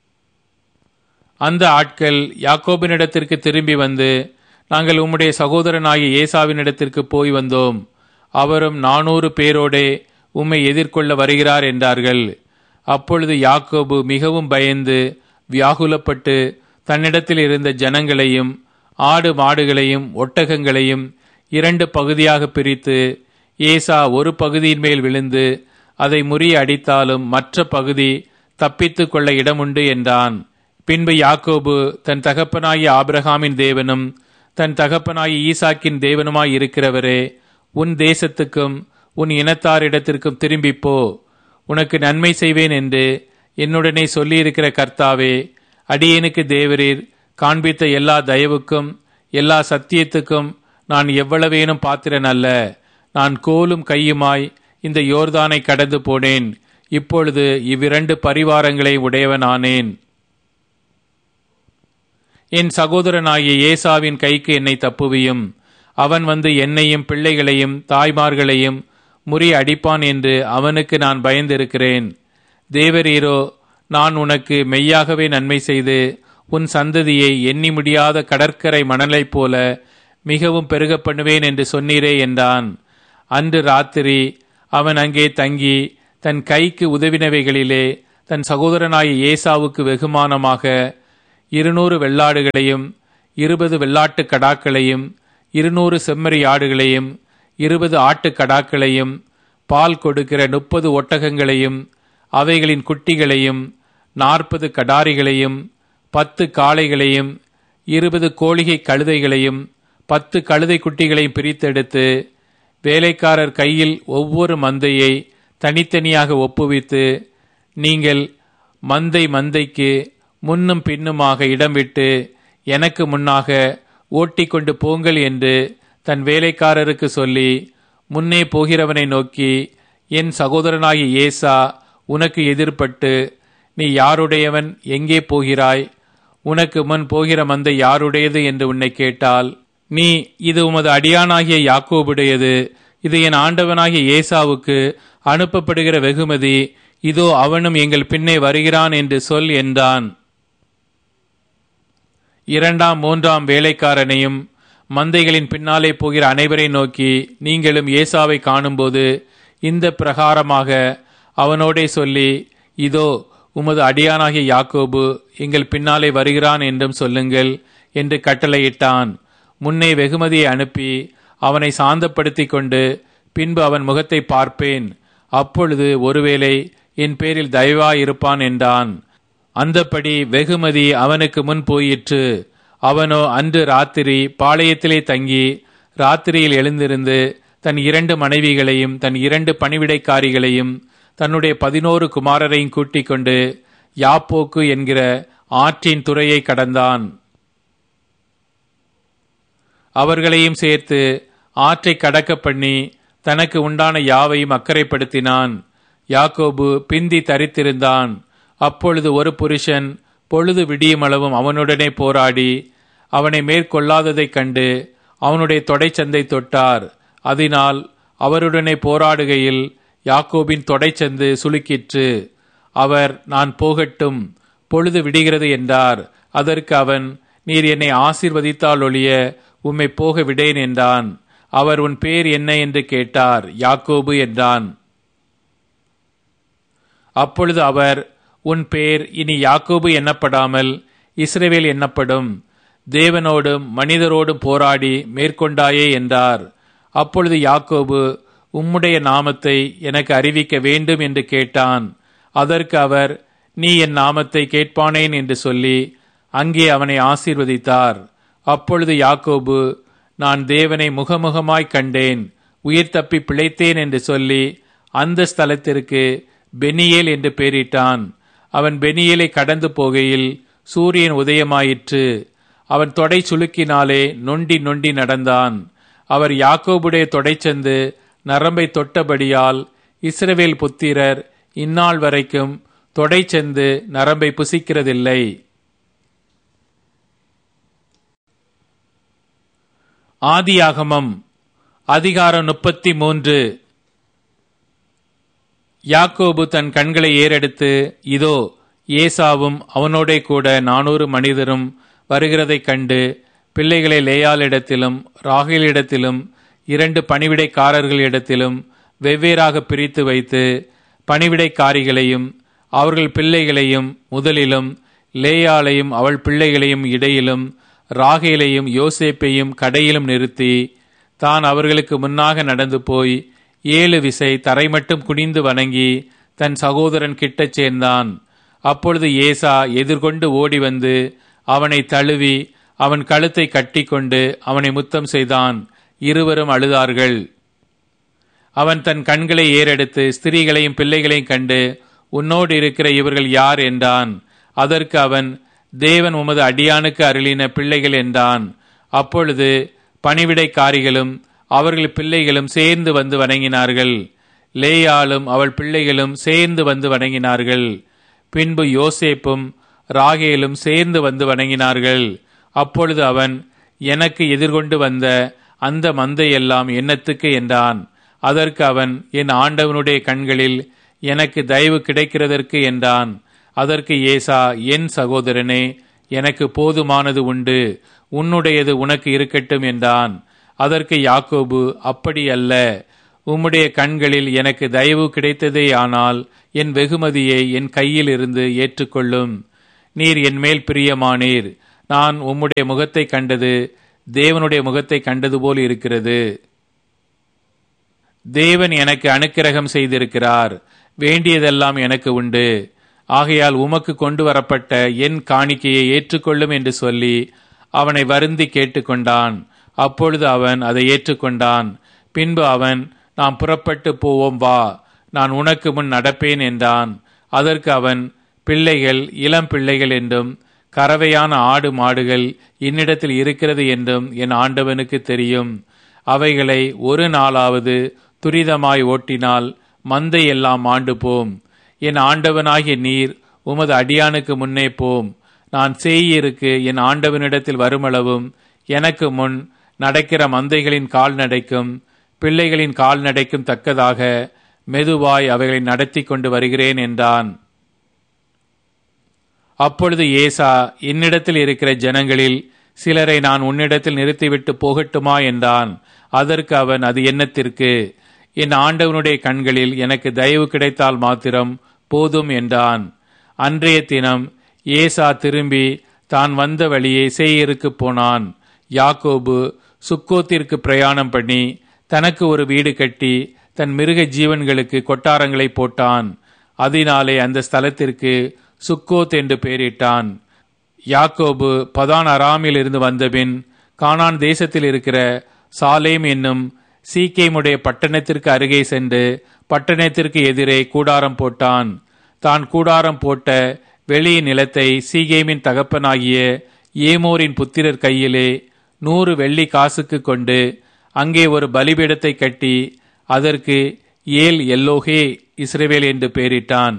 அந்த ஆட்கள் யாக்கோபினிடத்திற்கு திரும்பி வந்து நாங்கள் உம்முடைய சகோதரனாகிய ஏசாவினிடத்திற்கு போய் வந்தோம் அவரும் நானூறு பேரோடே உம்மை எதிர்கொள்ள வருகிறார் என்றார்கள் அப்பொழுது யாக்கோபு மிகவும் பயந்து வியாகுலப்பட்டு தன்னிடத்தில் இருந்த ஜனங்களையும் ஆடு மாடுகளையும் ஒட்டகங்களையும் இரண்டு பகுதியாக பிரித்து ஏசா ஒரு பகுதியின் மேல் விழுந்து அதை முறிய அடித்தாலும் மற்ற பகுதி தப்பித்து கொள்ள இடமுண்டு என்றான் பின்பு யாக்கோபு தன் தகப்பனாகிய ஆபிரகாமின் தேவனும் தன் தகப்பனாகிய ஈசாக்கின் தேவனுமாய் இருக்கிறவரே உன் தேசத்துக்கும் உன் இனத்தாரிடத்திற்கும் திரும்பிப்போ உனக்கு நன்மை செய்வேன் என்று என்னுடனே சொல்லியிருக்கிற கர்த்தாவே அடியேனுக்கு தேவரீர் காண்பித்த எல்லா தயவுக்கும் எல்லா சத்தியத்துக்கும் நான் எவ்வளவேனும் பாத்திரன் அல்ல நான் கோலும் கையுமாய் இந்த யோர்தானை கடந்து போனேன் இப்பொழுது இவ்விரண்டு பரிவாரங்களை உடையவனானேன் என் சகோதரனாகிய ஏசாவின் கைக்கு என்னை தப்புவியும் அவன் வந்து என்னையும் பிள்ளைகளையும் தாய்மார்களையும் முறி அடிப்பான் என்று அவனுக்கு நான் பயந்திருக்கிறேன் தேவரீரோ நான் உனக்கு மெய்யாகவே நன்மை செய்து உன் சந்ததியை எண்ணி முடியாத கடற்கரை மணலைப் போல மிகவும் பெருக பண்ணுவேன் என்று சொன்னீரே என்றான் அன்று ராத்திரி அவன் அங்கே தங்கி தன் கைக்கு உதவினவைகளிலே தன் சகோதரனாகிய ஏசாவுக்கு வெகுமானமாக இருநூறு வெள்ளாடுகளையும் இருபது வெள்ளாட்டுக் கடாக்களையும் இருநூறு செம்மறி ஆடுகளையும் இருபது ஆட்டுக் கடாக்களையும் பால் கொடுக்கிற முப்பது ஒட்டகங்களையும் அவைகளின் குட்டிகளையும் நாற்பது கடாரிகளையும் பத்து காளைகளையும் இருபது கோழிகை கழுதைகளையும் பத்து கழுதை குட்டிகளையும் பிரித்தெடுத்து வேலைக்காரர் கையில் ஒவ்வொரு மந்தையை தனித்தனியாக ஒப்புவித்து நீங்கள் மந்தை மந்தைக்கு முன்னும் பின்னுமாக இடம் விட்டு எனக்கு முன்னாக ஓட்டிக்கொண்டு போங்கள் என்று தன் வேலைக்காரருக்கு சொல்லி முன்னே போகிறவனை நோக்கி என் சகோதரனாகிய ஏசா உனக்கு எதிர்ப்பட்டு நீ யாருடையவன் எங்கே போகிறாய் உனக்கு முன் போகிற மந்தை யாருடையது என்று உன்னை கேட்டால் நீ இது உமது அடியானாகிய யாக்கோபுடையது இது என் ஆண்டவனாகிய ஏசாவுக்கு அனுப்பப்படுகிற வெகுமதி இதோ அவனும் எங்கள் பின்னே வருகிறான் என்று சொல் என்றான் இரண்டாம் மூன்றாம் வேலைக்காரனையும் மந்தைகளின் பின்னாலே போகிற அனைவரை நோக்கி நீங்களும் ஏசாவை காணும்போது இந்த பிரகாரமாக அவனோடே சொல்லி இதோ உமது அடியானாகிய யாக்கோபு எங்கள் பின்னாலே வருகிறான் என்றும் சொல்லுங்கள் என்று கட்டளையிட்டான் முன்னே வெகுமதியை அனுப்பி அவனை சாந்தப்படுத்தி கொண்டு பின்பு அவன் முகத்தை பார்ப்பேன் அப்பொழுது ஒருவேளை என் பேரில் தயவாயிருப்பான் என்றான் அந்தப்படி வெகுமதி அவனுக்கு முன் போயிற்று அவனோ அன்று ராத்திரி பாளையத்திலே தங்கி ராத்திரியில் எழுந்திருந்து தன் இரண்டு மனைவிகளையும் தன் இரண்டு பணிவிடைக்காரிகளையும் தன்னுடைய பதினோரு குமாரரையும் கூட்டிக் கொண்டு யாப்போக்கு என்கிற ஆற்றின் துறையை கடந்தான் அவர்களையும் சேர்த்து ஆற்றை கடக்க பண்ணி தனக்கு உண்டான யாவையும் அக்கறைப்படுத்தினான் யாக்கோபு பிந்தி தரித்திருந்தான் அப்பொழுது ஒரு புருஷன் பொழுது விடியுமளவும் அவனுடனே போராடி அவனை மேற்கொள்ளாததைக் கண்டு அவனுடைய தொடைச்சந்தை தொட்டார் அதனால் அவருடனே போராடுகையில் யாக்கோபின் தொடைச்சந்து சுளுக்கிற்று அவர் நான் போகட்டும் பொழுது விடுகிறது என்றார் அதற்கு அவன் நீர் என்னை ஆசீர்வதித்தால் ஒழிய உம்மை போக விடேன் என்றான் அவர் உன் பேர் என்ன என்று கேட்டார் யாக்கோபு என்றான் அப்பொழுது அவர் உன் பேர் இனி யாக்கோபு எண்ணப்படாமல் இஸ்ரவேல் எண்ணப்படும் தேவனோடும் மனிதரோடும் போராடி மேற்கொண்டாயே என்றார் அப்பொழுது யாக்கோபு உம்முடைய நாமத்தை எனக்கு அறிவிக்க வேண்டும் என்று கேட்டான் அதற்கு அவர் நீ என் நாமத்தை கேட்பானேன் என்று சொல்லி அங்கே அவனை ஆசீர்வதித்தார் அப்பொழுது யாக்கோபு நான் தேவனை முகமுகமாய் கண்டேன் உயிர் தப்பி பிழைத்தேன் என்று சொல்லி அந்த ஸ்தலத்திற்கு பெனியேல் என்று பெயரிட்டான் அவன் பெனியேலை கடந்து போகையில் சூரியன் உதயமாயிற்று அவன் தொடை சுளுக்கினாலே நொண்டி நொண்டி நடந்தான் அவர் யாக்கோபுடைய தொடைச்சந்து நரம்பை தொட்டபடியால் இஸ்ரவேல் புத்திரர் இந்நாள் வரைக்கும் தொடைச்சந்து நரம்பை புசிக்கிறதில்லை ஆதியாகமம் அதிகாரம் முப்பத்தி மூன்று யாக்கோபு தன் கண்களை ஏறெடுத்து இதோ ஏசாவும் அவனோடே கூட நானூறு மனிதரும் வருகிறதைக் கண்டு பிள்ளைகளை லேயாளிடத்திலும் ராகிலிடத்திலும் இரண்டு பணிவிடைக்காரர்களிடத்திலும் வெவ்வேறாக பிரித்து வைத்து பணிவிடைக்காரிகளையும் அவர்கள் பிள்ளைகளையும் முதலிலும் லேயாளையும் அவள் பிள்ளைகளையும் இடையிலும் ராகேலையும் யோசேப்பையும் கடையிலும் நிறுத்தி தான் அவர்களுக்கு முன்னாக நடந்து போய் ஏழு விசை தரை மட்டும் குனிந்து வணங்கி தன் சகோதரன் கிட்டச் சேர்ந்தான் அப்பொழுது ஏசா எதிர்கொண்டு ஓடி வந்து அவனை தழுவி அவன் கழுத்தை கட்டிக்கொண்டு அவனை முத்தம் செய்தான் இருவரும் அழுதார்கள் அவன் தன் கண்களை ஏறெடுத்து ஸ்திரீகளையும் பிள்ளைகளையும் கண்டு உன்னோடு இருக்கிற இவர்கள் யார் என்றான் அதற்கு அவன் தேவன் உமது அடியானுக்கு அருளின பிள்ளைகள் என்றான் அப்பொழுது பணிவிடைக்காரிகளும் அவர்கள் பிள்ளைகளும் சேர்ந்து வந்து வணங்கினார்கள் லேயாலும் அவள் பிள்ளைகளும் சேர்ந்து வந்து வணங்கினார்கள் பின்பு யோசேப்பும் ராகேலும் சேர்ந்து வந்து வணங்கினார்கள் அப்பொழுது அவன் எனக்கு எதிர்கொண்டு வந்த அந்த மந்தையெல்லாம் என்னத்துக்கு என்றான் அதற்கு அவன் என் ஆண்டவனுடைய கண்களில் எனக்கு தயவு கிடைக்கிறதற்கு என்றான் அதற்கு ஏசா என் சகோதரனே எனக்கு போதுமானது உண்டு உன்னுடையது உனக்கு இருக்கட்டும் என்றான் அதற்கு யாக்கோபு அப்படி அல்ல உம்முடைய கண்களில் எனக்கு தயவு கிடைத்ததேயானால் என் வெகுமதியை என் கையில் இருந்து ஏற்றுக்கொள்ளும் நீர் என் மேல் பிரியமானீர் நான் உம்முடைய முகத்தை கண்டது தேவனுடைய முகத்தை கண்டது போல் இருக்கிறது தேவன் எனக்கு அனுக்கிரகம் செய்திருக்கிறார் வேண்டியதெல்லாம் எனக்கு உண்டு ஆகையால் உமக்கு கொண்டு வரப்பட்ட என் காணிக்கையை ஏற்றுக்கொள்ளும் என்று சொல்லி அவனை வருந்தி கேட்டுக்கொண்டான் அப்பொழுது அவன் அதை ஏற்றுக்கொண்டான் பின்பு அவன் நாம் புறப்பட்டு போவோம் வா நான் உனக்கு முன் நடப்பேன் என்றான் அதற்கு அவன் பிள்ளைகள் இளம் பிள்ளைகள் என்றும் கறவையான ஆடு மாடுகள் என்னிடத்தில் இருக்கிறது என்றும் என் ஆண்டவனுக்கு தெரியும் அவைகளை ஒரு நாளாவது துரிதமாய் ஓட்டினால் மந்தை எல்லாம் ஆண்டு போம் என் ஆண்டவனாகிய நீர் உமது அடியானுக்கு முன்னே போம் நான் சேயிருக்கு என் ஆண்டவனிடத்தில் வருமளவும் எனக்கு முன் நடக்கிற மந்தைகளின் கால்நடைக்கும் பிள்ளைகளின் கால்நடைக்கும் தக்கதாக மெதுவாய் அவைகளை நடத்தி கொண்டு வருகிறேன் என்றான் அப்பொழுது ஏசா என்னிடத்தில் இருக்கிற ஜனங்களில் சிலரை நான் உன்னிடத்தில் நிறுத்திவிட்டு போகட்டுமா என்றான் அதற்கு அவன் அது என்னத்திற்கு என் ஆண்டவனுடைய கண்களில் எனக்கு தயவு கிடைத்தால் மாத்திரம் போதும் என்றான் அன்றைய தினம் ஏசா திரும்பி தான் வந்த வழியே சேயருக்கு போனான் யாக்கோபு சுக்கோத்திற்கு பிரயாணம் பண்ணி தனக்கு ஒரு வீடு கட்டி தன் மிருக ஜீவன்களுக்கு கொட்டாரங்களை போட்டான் அதனாலே அந்த ஸ்தலத்திற்கு சுக்கோத் என்று பெயரிட்டான் யாக்கோபு பதான் அராமில் இருந்து வந்தபின் கானான் தேசத்தில் இருக்கிற சாலேம் என்னும் சீக்கேமுடைய பட்டணத்திற்கு அருகே சென்று பட்டணத்திற்கு எதிரே கூடாரம் போட்டான் தான் கூடாரம் போட்ட வெளி நிலத்தை சீகேமின் தகப்பனாகிய ஏமோரின் புத்திரர் கையிலே நூறு வெள்ளி காசுக்கு கொண்டு அங்கே ஒரு பலிபீடத்தை கட்டி அதற்கு ஏல் எல்லோகே இஸ்ரேவேல் என்று பெயரிட்டான்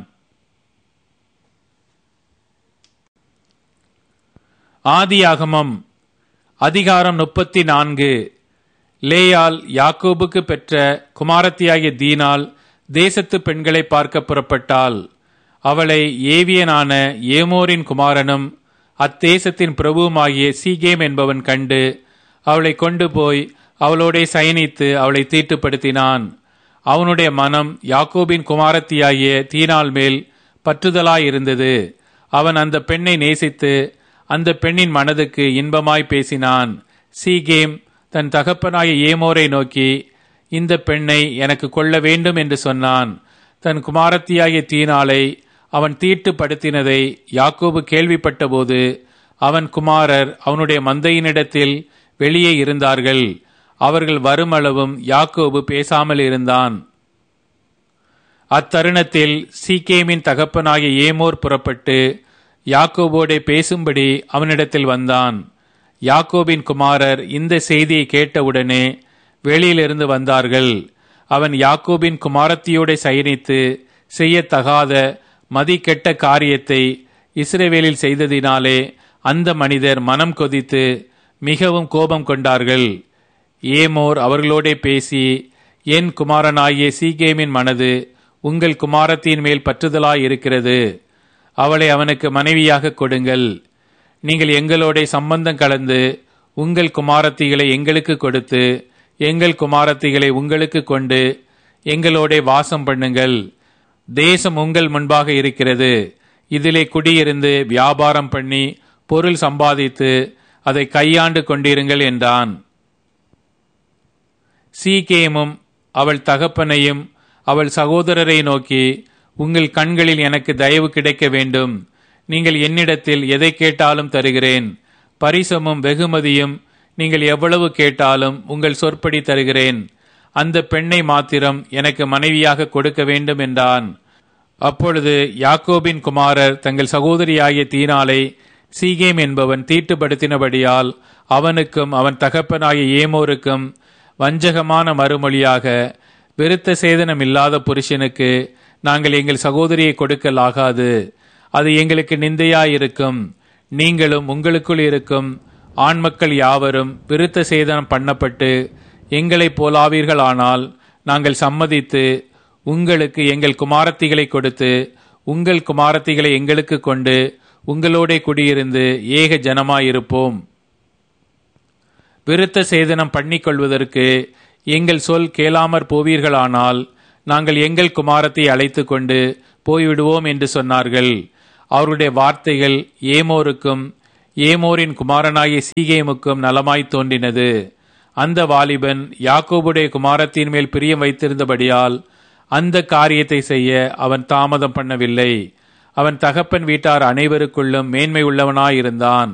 ஆதியாகமம் அதிகாரம் முப்பத்தி நான்கு லேயால் யாக்கோபுக்கு பெற்ற குமாரத்தியாகிய தீனால் தேசத்து பெண்களை பார்க்க புறப்பட்டாள் அவளை ஏவியனான ஏமோரின் குமாரனும் அத்தேசத்தின் பிரபுவுமாகிய சீகேம் என்பவன் கண்டு அவளை கொண்டு போய் அவளோடே சயனித்து அவளை தீட்டுப்படுத்தினான் அவனுடைய மனம் யாக்கோபின் குமாரத்தியாகிய தீனால் மேல் பற்றுதலாயிருந்தது அவன் அந்த பெண்ணை நேசித்து அந்த பெண்ணின் மனதுக்கு இன்பமாய் பேசினான் சீகேம் தன் தகப்பனாய ஏமோரை நோக்கி இந்த பெண்ணை எனக்கு கொள்ள வேண்டும் என்று சொன்னான் தன் குமாரத்தியாகிய தீனாலை அவன் தீட்டுப்படுத்தினதை யாக்கோபு கேள்விப்பட்டபோது அவன் குமாரர் அவனுடைய மந்தையினிடத்தில் வெளியே இருந்தார்கள் அவர்கள் வருமளவும் யாக்கோபு பேசாமல் இருந்தான் அத்தருணத்தில் சீக்கேமின் தகப்பனாகிய ஏமோர் புறப்பட்டு யாக்கோபோடே பேசும்படி அவனிடத்தில் வந்தான் யாக்கோபின் குமாரர் இந்த செய்தியை கேட்டவுடனே வெளியிலிருந்து வந்தார்கள் அவன் யாக்கோபின் குமாரத்தியோட சயனித்து செய்யத்தகாத மதிக்கெட்ட காரியத்தை இஸ்ரேவேலில் செய்ததினாலே அந்த மனிதர் மனம் கொதித்து மிகவும் கோபம் கொண்டார்கள் ஏமோர் அவர்களோடே பேசி என் குமாரனாகிய சீகேமின் மனது உங்கள் குமாரத்தின் மேல் பற்றுதலாய் இருக்கிறது அவளை அவனுக்கு மனைவியாக கொடுங்கள் நீங்கள் எங்களோட சம்பந்தம் கலந்து உங்கள் குமாரத்திகளை எங்களுக்கு கொடுத்து எங்கள் குமாரத்திகளை உங்களுக்கு கொண்டு எங்களோட வாசம் பண்ணுங்கள் தேசம் உங்கள் முன்பாக இருக்கிறது இதிலே குடியிருந்து வியாபாரம் பண்ணி பொருள் சம்பாதித்து அதை கையாண்டு கொண்டிருங்கள் என்றான் சீகேமும் அவள் தகப்பனையும் அவள் சகோதரரை நோக்கி உங்கள் கண்களில் எனக்கு தயவு கிடைக்க வேண்டும் நீங்கள் என்னிடத்தில் எதை கேட்டாலும் தருகிறேன் பரிசமும் வெகுமதியும் நீங்கள் எவ்வளவு கேட்டாலும் உங்கள் சொற்படி தருகிறேன் அந்த பெண்ணை மாத்திரம் எனக்கு மனைவியாக கொடுக்க வேண்டும் என்றான் அப்பொழுது யாக்கோபின் குமாரர் தங்கள் சகோதரியாகிய தீனாலை சீகேம் என்பவன் தீட்டுப்படுத்தினபடியால் அவனுக்கும் அவன் தகப்பனாகிய ஏமோருக்கும் வஞ்சகமான மறுமொழியாக விருத்த சேதனம் இல்லாத புருஷனுக்கு நாங்கள் எங்கள் சகோதரியை கொடுக்கலாகாது அது எங்களுக்கு நிந்தையாயிருக்கும் நீங்களும் உங்களுக்குள் இருக்கும் ஆண் மக்கள் யாவரும் விருத்த சேதனம் பண்ணப்பட்டு எங்களை போலாவீர்களானால் நாங்கள் சம்மதித்து உங்களுக்கு எங்கள் குமாரத்திகளை கொடுத்து உங்கள் குமாரத்திகளை எங்களுக்கு கொண்டு உங்களோட குடியிருந்து ஏக ஜனமாயிருப்போம் விருத்த சேதனம் பண்ணிக்கொள்வதற்கு எங்கள் சொல் கேளாமற் போவீர்களானால் நாங்கள் எங்கள் குமாரத்தை அழைத்து கொண்டு போய்விடுவோம் என்று சொன்னார்கள் அவருடைய வார்த்தைகள் ஏமோருக்கும் ஏமோரின் குமாரனாகிய சீகேமுக்கும் நலமாய் தோன்றினது அந்த வாலிபன் யாக்கோபுடைய குமாரத்தின் மேல் பிரியம் வைத்திருந்தபடியால் அந்த காரியத்தை செய்ய அவன் தாமதம் பண்ணவில்லை அவன் தகப்பன் வீட்டார் அனைவருக்குள்ளும் மேன்மை உள்ளவனாயிருந்தான்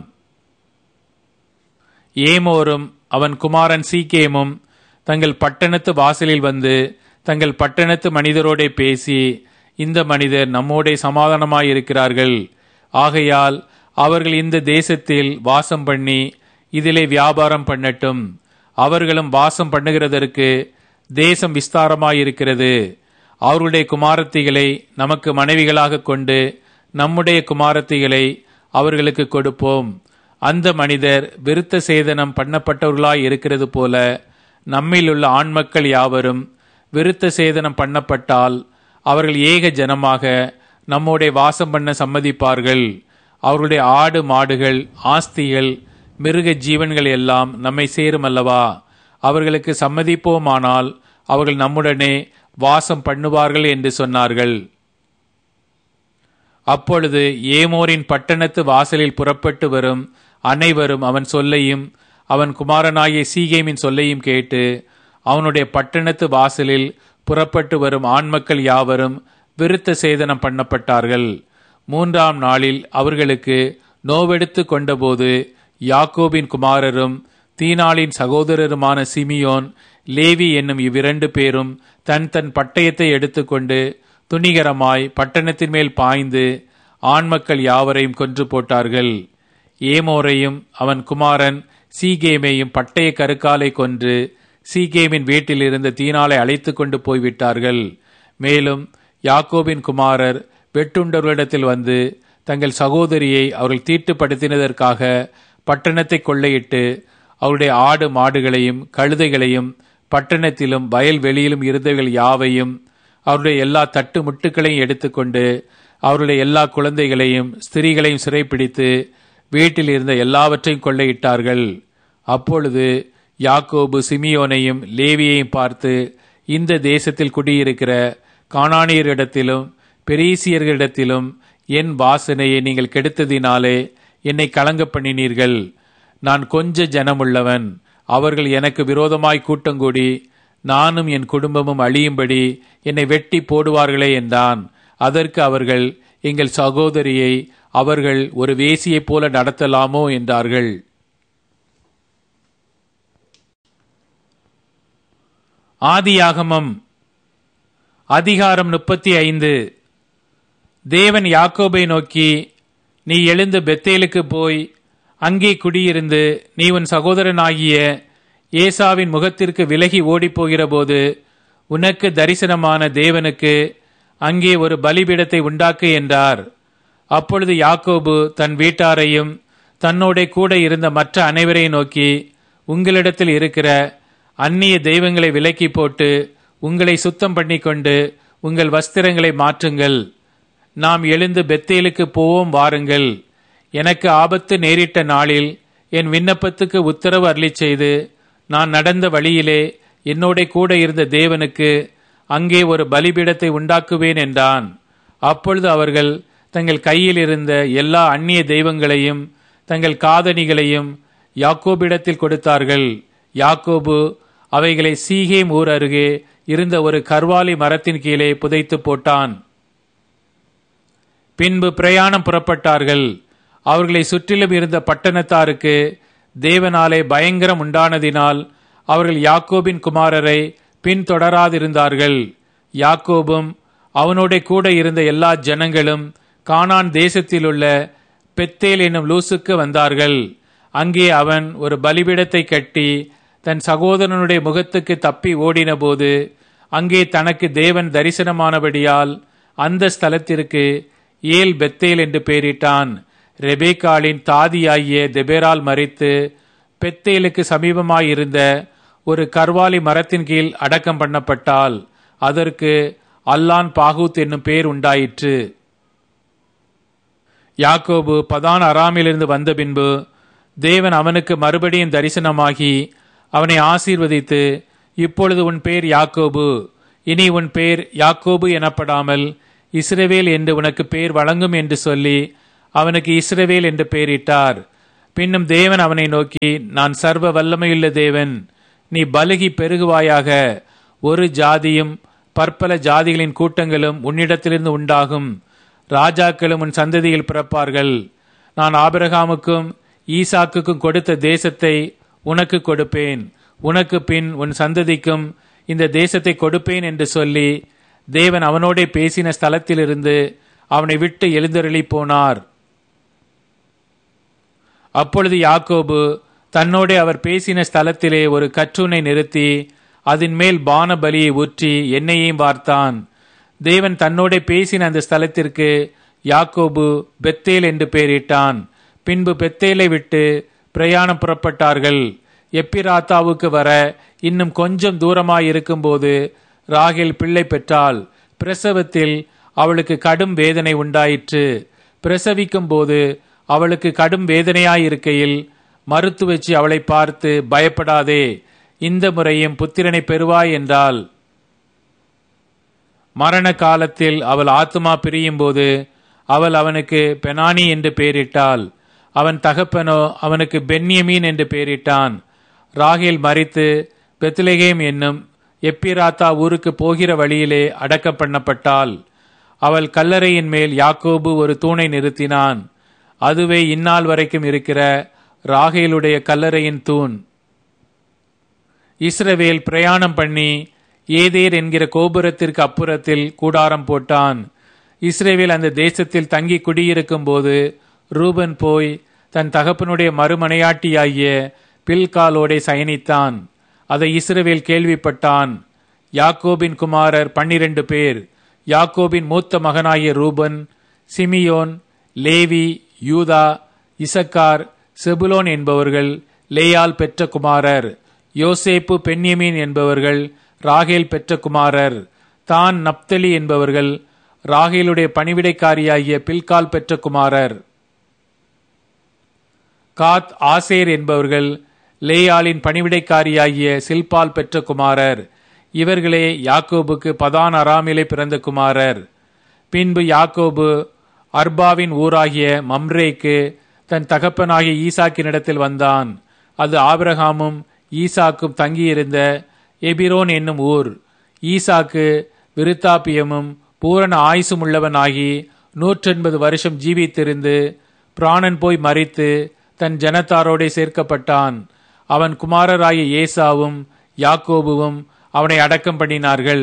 ஏமோரும் அவன் குமாரன் சீக்கேமும் தங்கள் பட்டணத்து வாசலில் வந்து தங்கள் பட்டணத்து மனிதரோடே பேசி இந்த மனிதர் நம்மோடே சமாதானமாயிருக்கிறார்கள் ஆகையால் அவர்கள் இந்த தேசத்தில் வாசம் பண்ணி இதிலே வியாபாரம் பண்ணட்டும் அவர்களும் வாசம் பண்ணுகிறதற்கு தேசம் விஸ்தாரமாயிருக்கிறது அவர்களுடைய குமாரத்திகளை நமக்கு மனைவிகளாக கொண்டு நம்முடைய குமாரத்திகளை அவர்களுக்கு கொடுப்போம் அந்த மனிதர் விருத்த சேதனம் பண்ணப்பட்டவர்களாய் இருக்கிறது போல நம்மிலுள்ள ஆண்மக்கள் யாவரும் விருத்த சேதனம் பண்ணப்பட்டால் அவர்கள் ஏக ஜனமாக நம்முடைய வாசம் பண்ண சம்மதிப்பார்கள் அவர்களுடைய ஆடு மாடுகள் ஆஸ்திகள் மிருக ஜீவன்கள் எல்லாம் நம்மை சேரும் அல்லவா அவர்களுக்கு சம்மதிப்போமானால் அவர்கள் நம்முடனே வாசம் பண்ணுவார்கள் என்று சொன்னார்கள் அப்பொழுது ஏமோரின் பட்டணத்து வாசலில் புறப்பட்டு வரும் அனைவரும் அவன் சொல்லையும் அவன் குமாரனாகிய சீகேமின் சொல்லையும் கேட்டு அவனுடைய பட்டணத்து வாசலில் புறப்பட்டு வரும் ஆண்மக்கள் யாவரும் விருத்த சேதனம் பண்ணப்பட்டார்கள் மூன்றாம் நாளில் அவர்களுக்கு நோவெடுத்து கொண்டபோது யாக்கோபின் குமாரரும் தீனாளின் சகோதரருமான சிமியோன் லேவி என்னும் இவ்விரண்டு பேரும் தன் தன் பட்டயத்தை எடுத்துக்கொண்டு துணிகரமாய் பட்டணத்தின் மேல் பாய்ந்து ஆண்மக்கள் யாவரையும் கொன்று போட்டார்கள் ஏமோரையும் அவன் குமாரன் சீகேமையும் பட்டய கருக்காலை கொன்று சீகேமின் வீட்டில் இருந்த தீனாலை அழைத்து கொண்டு போய்விட்டார்கள் மேலும் யாக்கோபின் குமாரர் வெட்டுண்டவர்களிடத்தில் வந்து தங்கள் சகோதரியை அவர்கள் தீட்டுப்படுத்தினதற்காக பட்டணத்தை கொள்ளையிட்டு அவருடைய ஆடு மாடுகளையும் கழுதைகளையும் பட்டணத்திலும் வயல் வெளியிலும் இருந்தவர்கள் யாவையும் அவருடைய எல்லா தட்டு முட்டுகளையும் எடுத்துக்கொண்டு அவருடைய எல்லா குழந்தைகளையும் ஸ்திரீகளையும் சிறைப்பிடித்து வீட்டில் இருந்த எல்லாவற்றையும் கொள்ளையிட்டார்கள் அப்பொழுது யாக்கோபு சிமியோனையும் லேவியையும் பார்த்து இந்த தேசத்தில் குடியிருக்கிற காணானியரிடத்திலும் பெரீசியர்களிடத்திலும் என் வாசனையை நீங்கள் கெடுத்ததினாலே என்னை கலங்க பண்ணினீர்கள் நான் கொஞ்ச ஜனமுள்ளவன் அவர்கள் எனக்கு விரோதமாய் கூட்டங்கூடி நானும் என் குடும்பமும் அழியும்படி என்னை வெட்டி போடுவார்களே என்றான் அதற்கு அவர்கள் எங்கள் சகோதரியை அவர்கள் ஒரு வேசியைப் போல நடத்தலாமோ என்றார்கள் ஆதியாகமம் அதிகாரம் முப்பத்தி ஐந்து தேவன் யாக்கோபை நோக்கி நீ எழுந்து பெத்தேலுக்கு போய் அங்கே குடியிருந்து நீ உன் சகோதரனாகிய ஏசாவின் முகத்திற்கு விலகி ஓடிப்போகிறபோது உனக்கு தரிசனமான தேவனுக்கு அங்கே ஒரு பலிபீடத்தை உண்டாக்கு என்றார் அப்பொழுது யாக்கோபு தன் வீட்டாரையும் தன்னோட கூட இருந்த மற்ற அனைவரையும் நோக்கி உங்களிடத்தில் இருக்கிற அந்நிய தெய்வங்களை விலக்கி போட்டு உங்களை சுத்தம் பண்ணிக்கொண்டு உங்கள் வஸ்திரங்களை மாற்றுங்கள் நாம் எழுந்து பெத்தேலுக்கு போவோம் வாருங்கள் எனக்கு ஆபத்து நேரிட்ட நாளில் என் விண்ணப்பத்துக்கு உத்தரவு அருளி செய்து நான் நடந்த வழியிலே என்னோட கூட இருந்த தேவனுக்கு அங்கே ஒரு பலிபீடத்தை உண்டாக்குவேன் என்றான் அப்பொழுது அவர்கள் தங்கள் கையில் இருந்த எல்லா அந்நிய தெய்வங்களையும் தங்கள் காதணிகளையும் யாக்கோபிடத்தில் கொடுத்தார்கள் யாக்கோபு அவைகளை சீகேம் ஊர் அருகே இருந்த ஒரு கர்வாலி மரத்தின் கீழே புதைத்து போட்டான் பின்பு பிரயாணம் புறப்பட்டார்கள் அவர்களை சுற்றிலும் இருந்த பட்டணத்தாருக்கு தேவனாலே பயங்கரம் உண்டானதினால் அவர்கள் யாக்கோபின் குமாரரை பின்தொடராதிருந்தார்கள் யாக்கோபும் அவனோட கூட இருந்த எல்லா ஜனங்களும் கானான் தேசத்திலுள்ள பெத்தேல் என்னும் லூசுக்கு வந்தார்கள் அங்கே அவன் ஒரு பலிபீடத்தை கட்டி தன் சகோதரனுடைய முகத்துக்கு தப்பி ஓடினபோது அங்கே தனக்கு தேவன் தரிசனமானபடியால் அந்த ஸ்தலத்திற்கு ஏல் பெத்தேல் என்று பெயரிட்டான் ரெபேக்காளின் தாதியாகிய தெபேரால் மறித்து பெத்தேலுக்கு சமீபமாயிருந்த ஒரு கர்வாலி மரத்தின் கீழ் அடக்கம் பண்ணப்பட்டால் அதற்கு அல்லான் பாகூத் என்னும் பேர் உண்டாயிற்று யாக்கோபு பதான் அராமிலிருந்து வந்த பின்பு தேவன் அவனுக்கு மறுபடியும் தரிசனமாகி அவனை ஆசீர்வதித்து இப்பொழுது உன் பேர் யாக்கோபு இனி உன் பேர் யாக்கோபு எனப்படாமல் இஸ்ரவேல் என்று உனக்கு பேர் வழங்கும் என்று சொல்லி அவனுக்கு இஸ்ரவேல் என்று பெயரிட்டார் பின்னும் தேவன் அவனை நோக்கி நான் சர்வ வல்லமையுள்ள தேவன் நீ பலுகி பெருகுவாயாக ஒரு ஜாதியும் பற்பல ஜாதிகளின் கூட்டங்களும் உன்னிடத்திலிருந்து உண்டாகும் ராஜாக்களும் உன் சந்ததியில் பிறப்பார்கள் நான் ஆபிரகாமுக்கும் ஈசாக்குக்கும் கொடுத்த தேசத்தை உனக்கு கொடுப்பேன் உனக்கு பின் உன் சந்ததிக்கும் இந்த தேசத்தை கொடுப்பேன் என்று சொல்லி தேவன் அவனோடே பேசின ஸ்தலத்திலிருந்து அவனை விட்டு எழுந்தருளி போனார் அப்பொழுது யாக்கோபு தன்னோடே அவர் பேசின ஸ்தலத்திலே ஒரு கற்றுனை நிறுத்தி அதன் மேல் பான பலியை ஊற்றி எண்ணெயையும் வார்த்தான் தேவன் தன்னோடே பேசின அந்த ஸ்தலத்திற்கு யாக்கோபு பெத்தேல் என்று பெயரிட்டான் பின்பு பெத்தேலை விட்டு பிரயாணம் புறப்பட்டார்கள் எப்பிராத்தாவுக்கு வர இன்னும் கொஞ்சம் தூரமாய் இருக்கும்போது ராகேல் பிள்ளை பெற்றாள் பிரசவத்தில் அவளுக்கு கடும் வேதனை உண்டாயிற்று பிரசவிக்கும் போது அவளுக்கு கடும் வேதனையாயிருக்கையில் மருத்துவச்சி அவளை பார்த்து பயப்படாதே இந்த முறையும் புத்திரனை பெறுவாய் என்றாள் மரண காலத்தில் அவள் ஆத்துமா பிரியும் போது அவள் அவனுக்கு பெனானி என்று பெயரிட்டாள் அவன் தகப்பனோ அவனுக்கு பென்யமீன் என்று பெயரிட்டான் ராகேல் மறித்து பெத்லகேம் என்னும் எப்பிராத்தா ஊருக்கு போகிற வழியிலே அடக்கம் பண்ணப்பட்டாள் அவள் கல்லறையின் மேல் யாக்கோபு ஒரு தூணை நிறுத்தினான் அதுவே இந்நாள் வரைக்கும் இருக்கிற ராகேலுடைய கல்லறையின் தூண் இஸ்ரவேல் பிரயாணம் பண்ணி ஏதேர் என்கிற கோபுரத்திற்கு அப்புறத்தில் கூடாரம் போட்டான் இஸ்ரேவேல் அந்த தேசத்தில் தங்கி குடியிருக்கும் போது ரூபன் போய் தன் தகப்பனுடைய மறுமனையாட்டியாகிய பில்காலோடே சயனித்தான் அதை இஸ்ரவேல் கேள்விப்பட்டான் யாக்கோபின் குமாரர் பன்னிரண்டு பேர் யாக்கோபின் மூத்த மகனாகிய ரூபன் சிமியோன் லேவி யூதா இசக்கார் செபுலோன் என்பவர்கள் லேயால் பெற்ற குமாரர் யோசேப்பு பென்யமீன் என்பவர்கள் ராகேல் பெற்ற குமாரர் தான் நப்தலி என்பவர்கள் ராகேலுடைய பணிவிடைக்காரியாகிய பில்கால் பெற்ற குமாரர் காத் ஆசேர் என்பவர்கள் லேயாலின் பணிவிடைக்காரியாகிய சில்பால் பெற்ற குமாரர் இவர்களே யாக்கோபுக்கு பதான் அராமிலே பிறந்த குமாரர் பின்பு யாக்கோபு அர்பாவின் ஊராகிய மம்ரேக்கு தன் தகப்பனாகிய ஈசாக்கினிடத்தில் வந்தான் அது ஆபிரகாமும் ஈசாக்கும் தங்கியிருந்த எபிரோன் என்னும் ஊர் ஈசாக்கு விருத்தாப்பியமும் பூரண ஆயுசும் உள்ளவனாகி நூற்றெண்பது வருஷம் ஜீவித்திருந்து பிராணன் போய் மறித்து தன் ஜனத்தாரோடே சேர்க்கப்பட்டான் அவன் குமாரராகிய ஏசாவும் யாக்கோபுவும் அவனை அடக்கம் பண்ணினார்கள்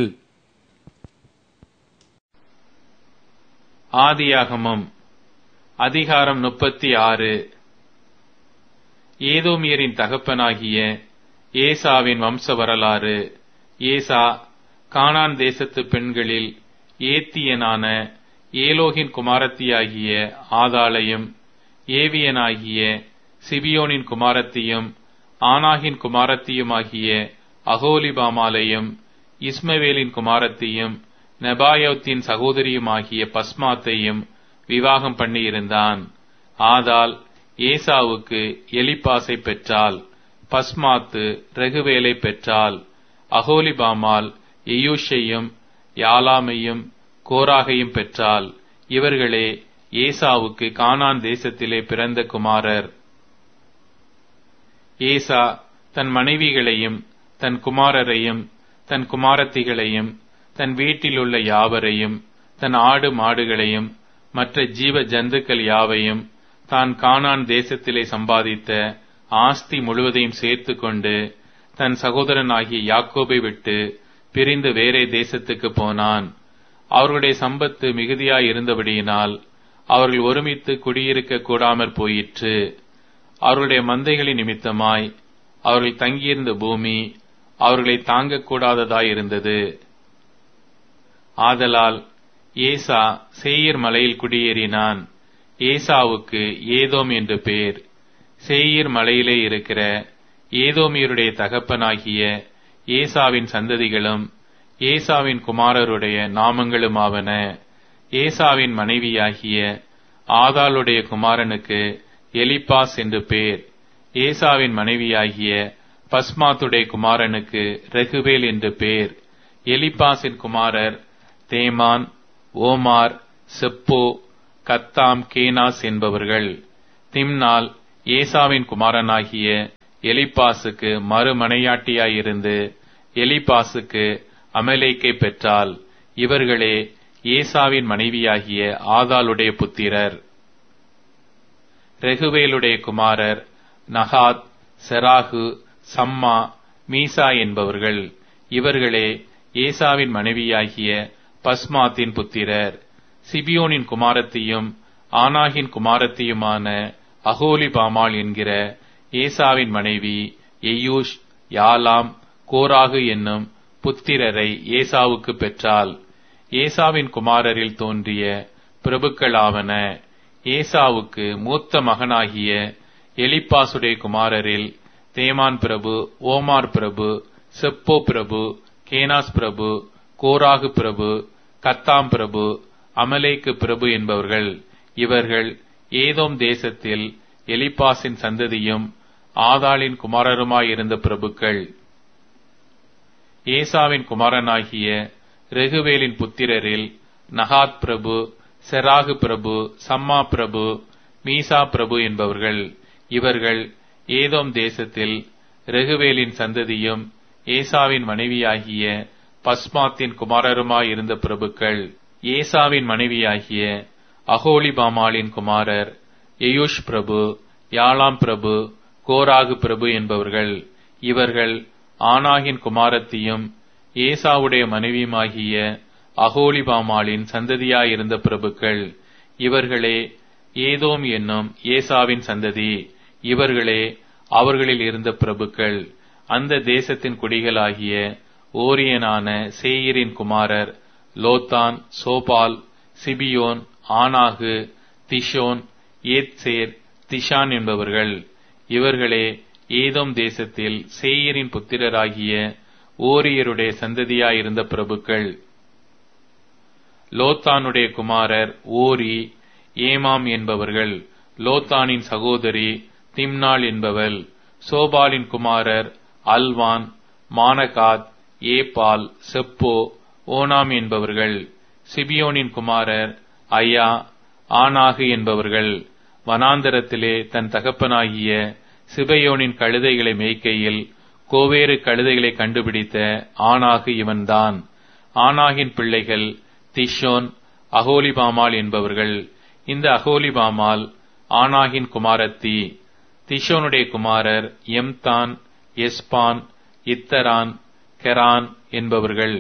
ஆதியாகமம் அதிகாரம் முப்பத்தி ஆறு ஏதோமியரின் தகப்பனாகிய ஏசாவின் வம்ச வரலாறு ஏசா கானான் தேசத்து பெண்களில் ஏத்தியனான ஏலோகின் குமாரத்தியாகிய ஆதாளையும் ஏவியனாகிய சிபியோனின் குமாரத்தியும் ஆனாகின் குமாரத்தியுமாகிய அகோலிபாமாலையும் இஸ்மவேலின் குமாரத்தியும் நெபாயோத்தின் சகோதரியுமாகிய பஸ்மாத்தையும் விவாகம் பண்ணியிருந்தான் ஆதால் ஏசாவுக்கு எலிப்பாசை பெற்றாள் பஸ்மாத்து ரகுவேலை பெற்றாள் அகோலிபாமால் எயூஷையும் யாலாமையும் கோராகையும் பெற்றாள் இவர்களே ஏசாவுக்கு கானான் தேசத்திலே பிறந்த குமாரர் ஏசா தன் மனைவிகளையும் தன் குமாரரையும் தன் குமாரத்திகளையும் தன் வீட்டிலுள்ள யாவரையும் தன் ஆடு மாடுகளையும் மற்ற ஜீவ ஜந்துக்கள் யாவையும் தான் கானான் தேசத்திலே சம்பாதித்த ஆஸ்தி முழுவதையும் சேர்த்து கொண்டு தன் சகோதரனாகிய யாக்கோபை விட்டு பிரிந்து வேறே தேசத்துக்கு போனான் அவர்களுடைய சம்பத்து மிகுதியாய் இருந்தபடியினால் அவர்கள் ஒருமித்து குடியிருக்க கூடாமற் போயிற்று அவர்களுடைய மந்தைகளின் நிமித்தமாய் அவர்கள் தங்கியிருந்த பூமி அவர்களை தாங்கக்கூடாததாயிருந்தது ஆதலால் ஏசா சேயீர் மலையில் குடியேறினான் ஏசாவுக்கு ஏதோம் என்று பேர் சேயீர் மலையிலே இருக்கிற ஏதோமியருடைய தகப்பனாகிய ஏசாவின் சந்ததிகளும் ஏசாவின் குமாரருடைய நாமங்களுமாவன ஏசாவின் மனைவியாகிய ஆதாளுடைய குமாரனுக்கு எலிப்பாஸ் என்று பேர் ஏசாவின் மனைவியாகிய பஸ்மாத்துடைய குமாரனுக்கு ரெகுவேல் என்று பேர் எலிப்பாசின் குமாரர் தேமான் ஓமார் செப்போ கத்தாம் கேனாஸ் என்பவர்கள் திம்னால் ஏசாவின் குமாரனாகிய எலிப்பாசுக்கு மறுமனையாட்டியாயிருந்து எலிப்பாசுக்கு அமலேக்கை பெற்றால் இவர்களே ஏசாவின் மனைவியாகிய ஆதாளுடைய புத்திரர் ரெகுவேலுடைய குமாரர் நகாத் செராகு சம்மா மீசா என்பவர்கள் இவர்களே ஏசாவின் மனைவியாகிய பஸ்மாத்தின் புத்திரர் சிபியோனின் குமாரத்தையும் ஆனாகின் குமாரத்தையுமான அகோலி பாமால் என்கிற ஏசாவின் மனைவி எய்யூஷ் யாலாம் கோராகு என்னும் புத்திரரை ஏசாவுக்கு பெற்றால் ஏசாவின் குமாரரில் தோன்றிய பிரபுக்களாவன ஏசாவுக்கு மூத்த மகனாகிய எலிப்பாசுடைய குமாரரில் தேமான் பிரபு ஓமார் பிரபு செப்போ பிரபு கேனாஸ் பிரபு கோராகு பிரபு கத்தாம் பிரபு அமலேக்கு பிரபு என்பவர்கள் இவர்கள் ஏதோம் தேசத்தில் எலிப்பாசின் சந்ததியும் ஆதாளின் குமாரருமாயிருந்த பிரபுக்கள் ஏசாவின் குமாரனாகிய ரெகுவேலின் புத்திரரில் நகாத் பிரபு செராகு பிரபு சம்மா பிரபு மீசா பிரபு என்பவர்கள் இவர்கள் ஏதோம் தேசத்தில் ரெகுவேலின் சந்ததியும் ஏசாவின் மனைவியாகிய பஸ்மாத்தின் குமாரருமாயிருந்த பிரபுக்கள் ஏசாவின் மனைவியாகிய அகோலிபாமாலின் குமாரர் எயூஷ் பிரபு யாலாம் பிரபு கோராகு பிரபு என்பவர்கள் இவர்கள் ஆனாகின் குமாரத்தியும் ஏசாவுடைய மனைவியுமாகிய அகோலிபாமாலின் சந்ததியாயிருந்த பிரபுக்கள் இவர்களே ஏதோம் என்னும் ஏசாவின் சந்ததி இவர்களே அவர்களில் இருந்த பிரபுக்கள் அந்த தேசத்தின் குடிகளாகிய ஓரியனான சேயிரின் குமாரர் லோத்தான் சோபால் சிபியோன் ஆனாகு திஷோன் ஏத்சேர் திஷான் என்பவர்கள் இவர்களே ஏதோம் தேசத்தில் சேயரின் புத்திரராகிய ஓரியருடைய சந்ததியாயிருந்த பிரபுக்கள் லோத்தானுடைய குமாரர் ஓரி ஏமாம் என்பவர்கள் லோத்தானின் சகோதரி திம்னாள் என்பவள் சோபாலின் குமாரர் Alvan Manahath Ebal Shepho Onam என்பவர்கள் சிபியோனின் குமாரர் ஐயா ஆனாகு என்பவர்கள் வனாந்தரத்திலே தன் தகப்பனாகிய சிபயோனின் கழுதைகளை மேய்க்கையில் கோவேறு கழுதைகளை கண்டுபிடித்த ஆனாகு இவன்தான் ஆனாகின் பிள்ளைகள் திஷோன் அகோலிபாமால் என்பவர்கள் இந்த அகோலிபாமால் ஆனாகின் குமாரத்தி திஷோனுடைய குமாரர் எம்தான் எஸ்பான் இத்தரான் கெரான் என்பவர்கள்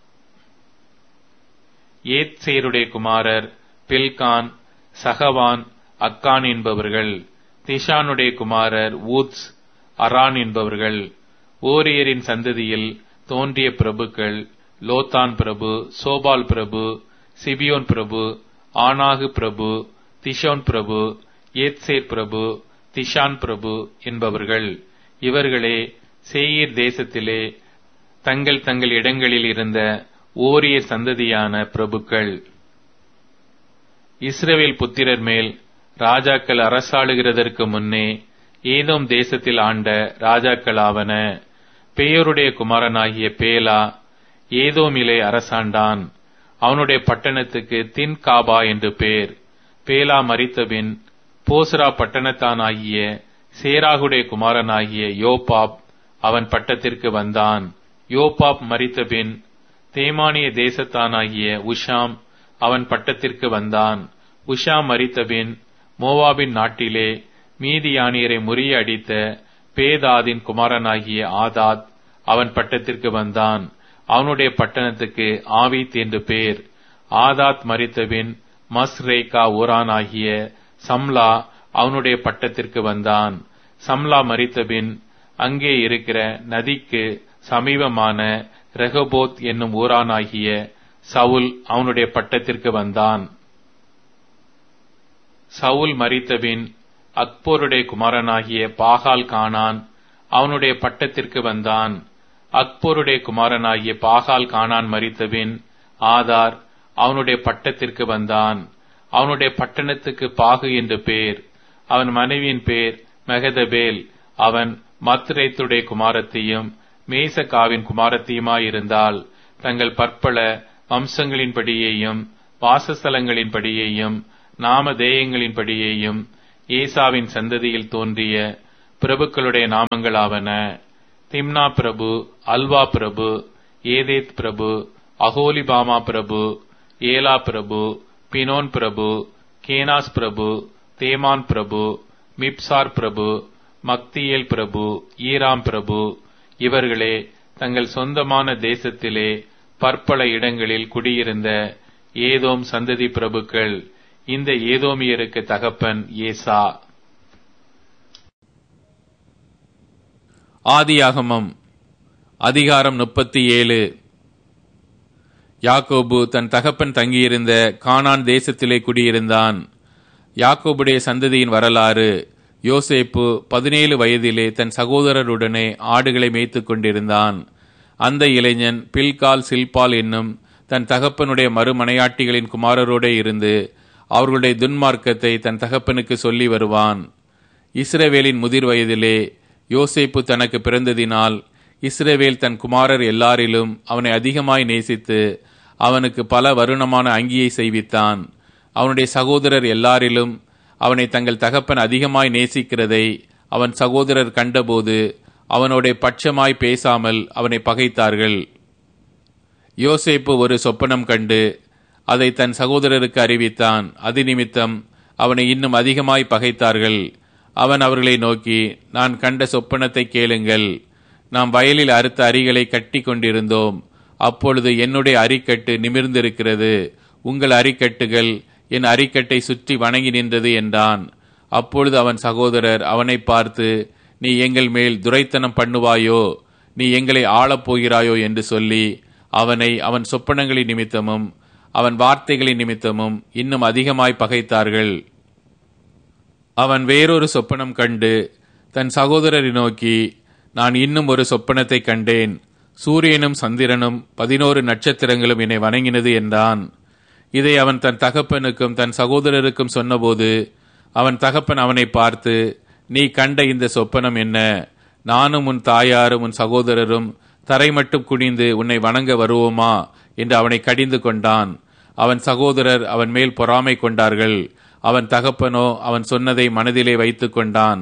ஏத்சேருடைய குமாரர் பில்கான் சகவான் அக்கான் என்பவர்கள் திஷானுடைய குமாரர் ஊத்ஸ் அரான் என்பவர்கள் ஓரியரின் சந்ததியில் தோன்றிய பிரபுக்கள் லோத்தான் பிரபு சோபால் பிரபு சிபியோன் பிரபு ஆனாகு பிரபு திஷோன் பிரபு ஏத்சேர் பிரபு திஷான் பிரபு என்பவர்கள் இவர்களே சேயீர் தேசத்திலே தங்கள் தங்கள் இடங்களில் இருந்த ஓரியர் சந்ததியான பிரபுக்கள் இஸ்ரவேல் புத்திரர் மேல் ராஜாக்கள் அரசாளுகிறதற்கு முன்னே ஏதோம் தேசத்தில் ஆண்ட ராஜாக்களாவன பேயோருடைய குமாரனாகிய பேலா ஏதோமிலே அரசாண்டான் அவனுடைய பட்டணத்துக்கு தின் காபா என்று பேர் பேலா மறித்தபின் போஸ்ரா பட்டணத்தானாகிய சேராகுடைய குமாரனாகிய யோபாப் அவன் பட்டத்திற்கு வந்தான் யோபாப் மறித்தபின் தேமானிய தேசத்தானாகிய உஷாம் அவன் பட்டத்திற்கு வந்தான் உஷாம் மறித்தபின் மோவாபின் நாட்டிலே மீதியானியரை முறியடித்த பேதாதின் குமாரனாகிய ஆதாத் அவன் பட்டத்திற்கு வந்தான் அவனுடைய பட்டணத்துக்கு ஆவித் என்று பேர் ஆதாத் மறித்தபின் மஸ்ரேகா ஊரானாகிய சம்லா அவனுடைய பட்டத்திற்கு வந்தான் சம்லா மறித்தபின் அங்கே இருக்கிற நதிக்கு சமீபமான ரெகபோத் என்னும் ஊரானாகிய சவுல் அவனுடைய பட்டத்திற்கு வந்தான் சவுல் மறித்தபின் அக்போருடைய குமாரனாகிய பாகால் கானான் அவனுடைய பட்டத்திற்கு வந்தான் அக்போருடைய குமாரனாகிய பாகால் கானான் மறித்தபின் ஆதார் அவனுடைய பட்டத்திற்கு வந்தான் அவனுடைய பட்டணத்துக்கு பாகு என்று பேர் அவன் மனைவியின் பேர் மெகதபேல் அவன் மத்ரேத்துடைய குமாரத்தையும் மேசகாவின் குமாரத்தையுமாயிருந்தால் தங்கள் பற்பல வம்சங்களின்படியேயும் வாசஸ்தலங்களின்படியேயும் நாமதேயங்களின்படியேயும் ஏசாவின் சந்ததியில் தோன்றிய பிரபுக்களுடைய நாமங்களாவன திம்னா பிரபு அல்வா பிரபு ஏதேத் பிரபு அகோலிபாமா பிரபு ஏலா பிரபு பினோன் பிரபு கேனாஸ் பிரபு தேமான் பிரபு மிப்சார் பிரபு மக்தியேல் பிரபு ஈராம் பிரபு இவர்களே தங்கள் சொந்தமான தேசத்திலே பற்பல இடங்களில் குடியிருந்த ஏதோம் சந்ததி பிரபுக்கள் இந்த ஏதோமியருக்கு தகப்பன் ஏசா ஆதியாகமம் அதிகாரம் முப்பத்தி ஏழு யாக்கோபு தன் தகப்பன் தங்கியிருந்த கானான் தேசத்திலே குடியிருந்தான் யாக்கோபுடைய சந்ததியின் வரலாறு யோசேப்பு பதினேழு வயதிலே தன் சகோதரருடனே ஆடுகளை மேய்த்து கொண்டிருந்தான் அந்த இளைஞன் பில்கால் சில்பால் என்னும் தன் தகப்பனுடைய மறுமனையாட்டிகளின் குமாரரோடே இருந்து அவர்களுடைய துன்மார்க்கத்தை தன் தகப்பனுக்கு சொல்லி வருவான் இஸ்ரவேலின் முதிர் வயதிலே யோசேப்பு தனக்கு பிறந்ததினால் இஸ்ரவேல் தன் குமாரர் எல்லாரிலும் அவனை அதிகமாய் நேசித்து அவனுக்கு பல வருணமான அங்கியை செய்வித்தான் அவனுடைய சகோதரர் எல்லாரிலும் அவனை தங்கள் தகப்பன் அதிகமாய் நேசிக்கிறதை அவன் சகோதரர் கண்டபோது அவனோட பட்சமாய் பேசாமல் அவனை பகைத்தார்கள் யோசேப்பு ஒரு சொப்பனம் கண்டு அதை தன் சகோதரருக்கு அறிவித்தான் அது நிமித்தம் அவனை இன்னும் அதிகமாய் பகைத்தார்கள் அவன் அவர்களை நோக்கி நான் கண்ட சொப்பனத்தை கேளுங்கள் நாம் வயலில் அறுத்த அரிகளை கட்டி கொண்டிருந்தோம் அப்பொழுது என்னுடைய அரிக்கட்டு நிமிர்ந்திருக்கிறது உங்கள் அரிக்கட்டுகள் என் அரிக்கட்டை சுற்றி வணங்கி நின்றது என்றான் அப்பொழுது அவன் சகோதரர் அவனை பார்த்து நீ எங்கள் மேல் துரைத்தனம் பண்ணுவாயோ நீ எங்களை ஆளப் போகிறாயோ என்று சொல்லி அவனை அவன் சொப்பனங்களின் நிமித்தமும் அவன் வார்த்தைகளின் நிமித்தமும் இன்னும் அதிகமாய் பகைத்தார்கள் அவன் வேறொரு சொப்பனம் கண்டு தன் சகோதரரை நோக்கி நான் இன்னும் ஒரு சொப்பனத்தை கண்டேன் சூரியனும் சந்திரனும் பதினோரு நட்சத்திரங்களும் என்னை வணங்கினது என்றான் இதை அவன் தன் தகப்பனுக்கும் தன் சகோதரருக்கும் சொன்னபோது அவன் தகப்பன் அவனை பார்த்து நீ கண்ட இந்த சொப்பனம் என்ன நானும் உன் தாயாரும் உன் சகோதரரும் தரை மட்டும் குனிந்து உன்னை வணங்க வருவோமா என்று அவனை கடிந்து கொண்டான் அவன் சகோதரர் அவன் மேல் பொறாமை கொண்டார்கள் அவன் தகப்பனோ அவன் சொன்னதை மனதிலே வைத்துக் கொண்டான்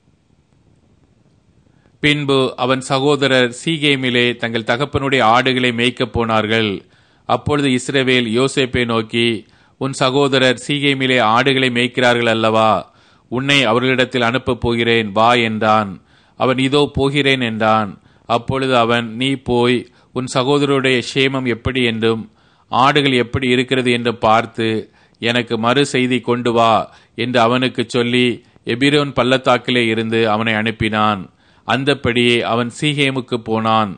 பின்பு அவன் சகோதரர் சீகேமிலே தங்கள் தகப்பனுடைய ஆடுகளை மேய்க்கப் போனார்கள் அப்பொழுது இஸ்ரவேல் யோசேப்பை நோக்கி உன் சகோதரர் சீகேமிலே ஆடுகளை மேய்க்கிறார்கள் அல்லவா உன்னை அவர்களிடத்தில் அனுப்பப் போகிறேன் வா என்றான் அவன் இதோ போகிறேன் என்றான் அப்பொழுது அவன் நீ போய் உன் சகோதரருடைய சேமம் எப்படி என்றும் ஆடுகள் எப்படி இருக்கிறது என்று பார்த்து எனக்கு மறு செய்தி கொண்டு வா என்று அவனுக்கு சொல்லி எபிரோன் பள்ளத்தாக்கிலே இருந்து அவனை அனுப்பினான் அந்தப்படியே அவன் சீகேமுக்கு போனான்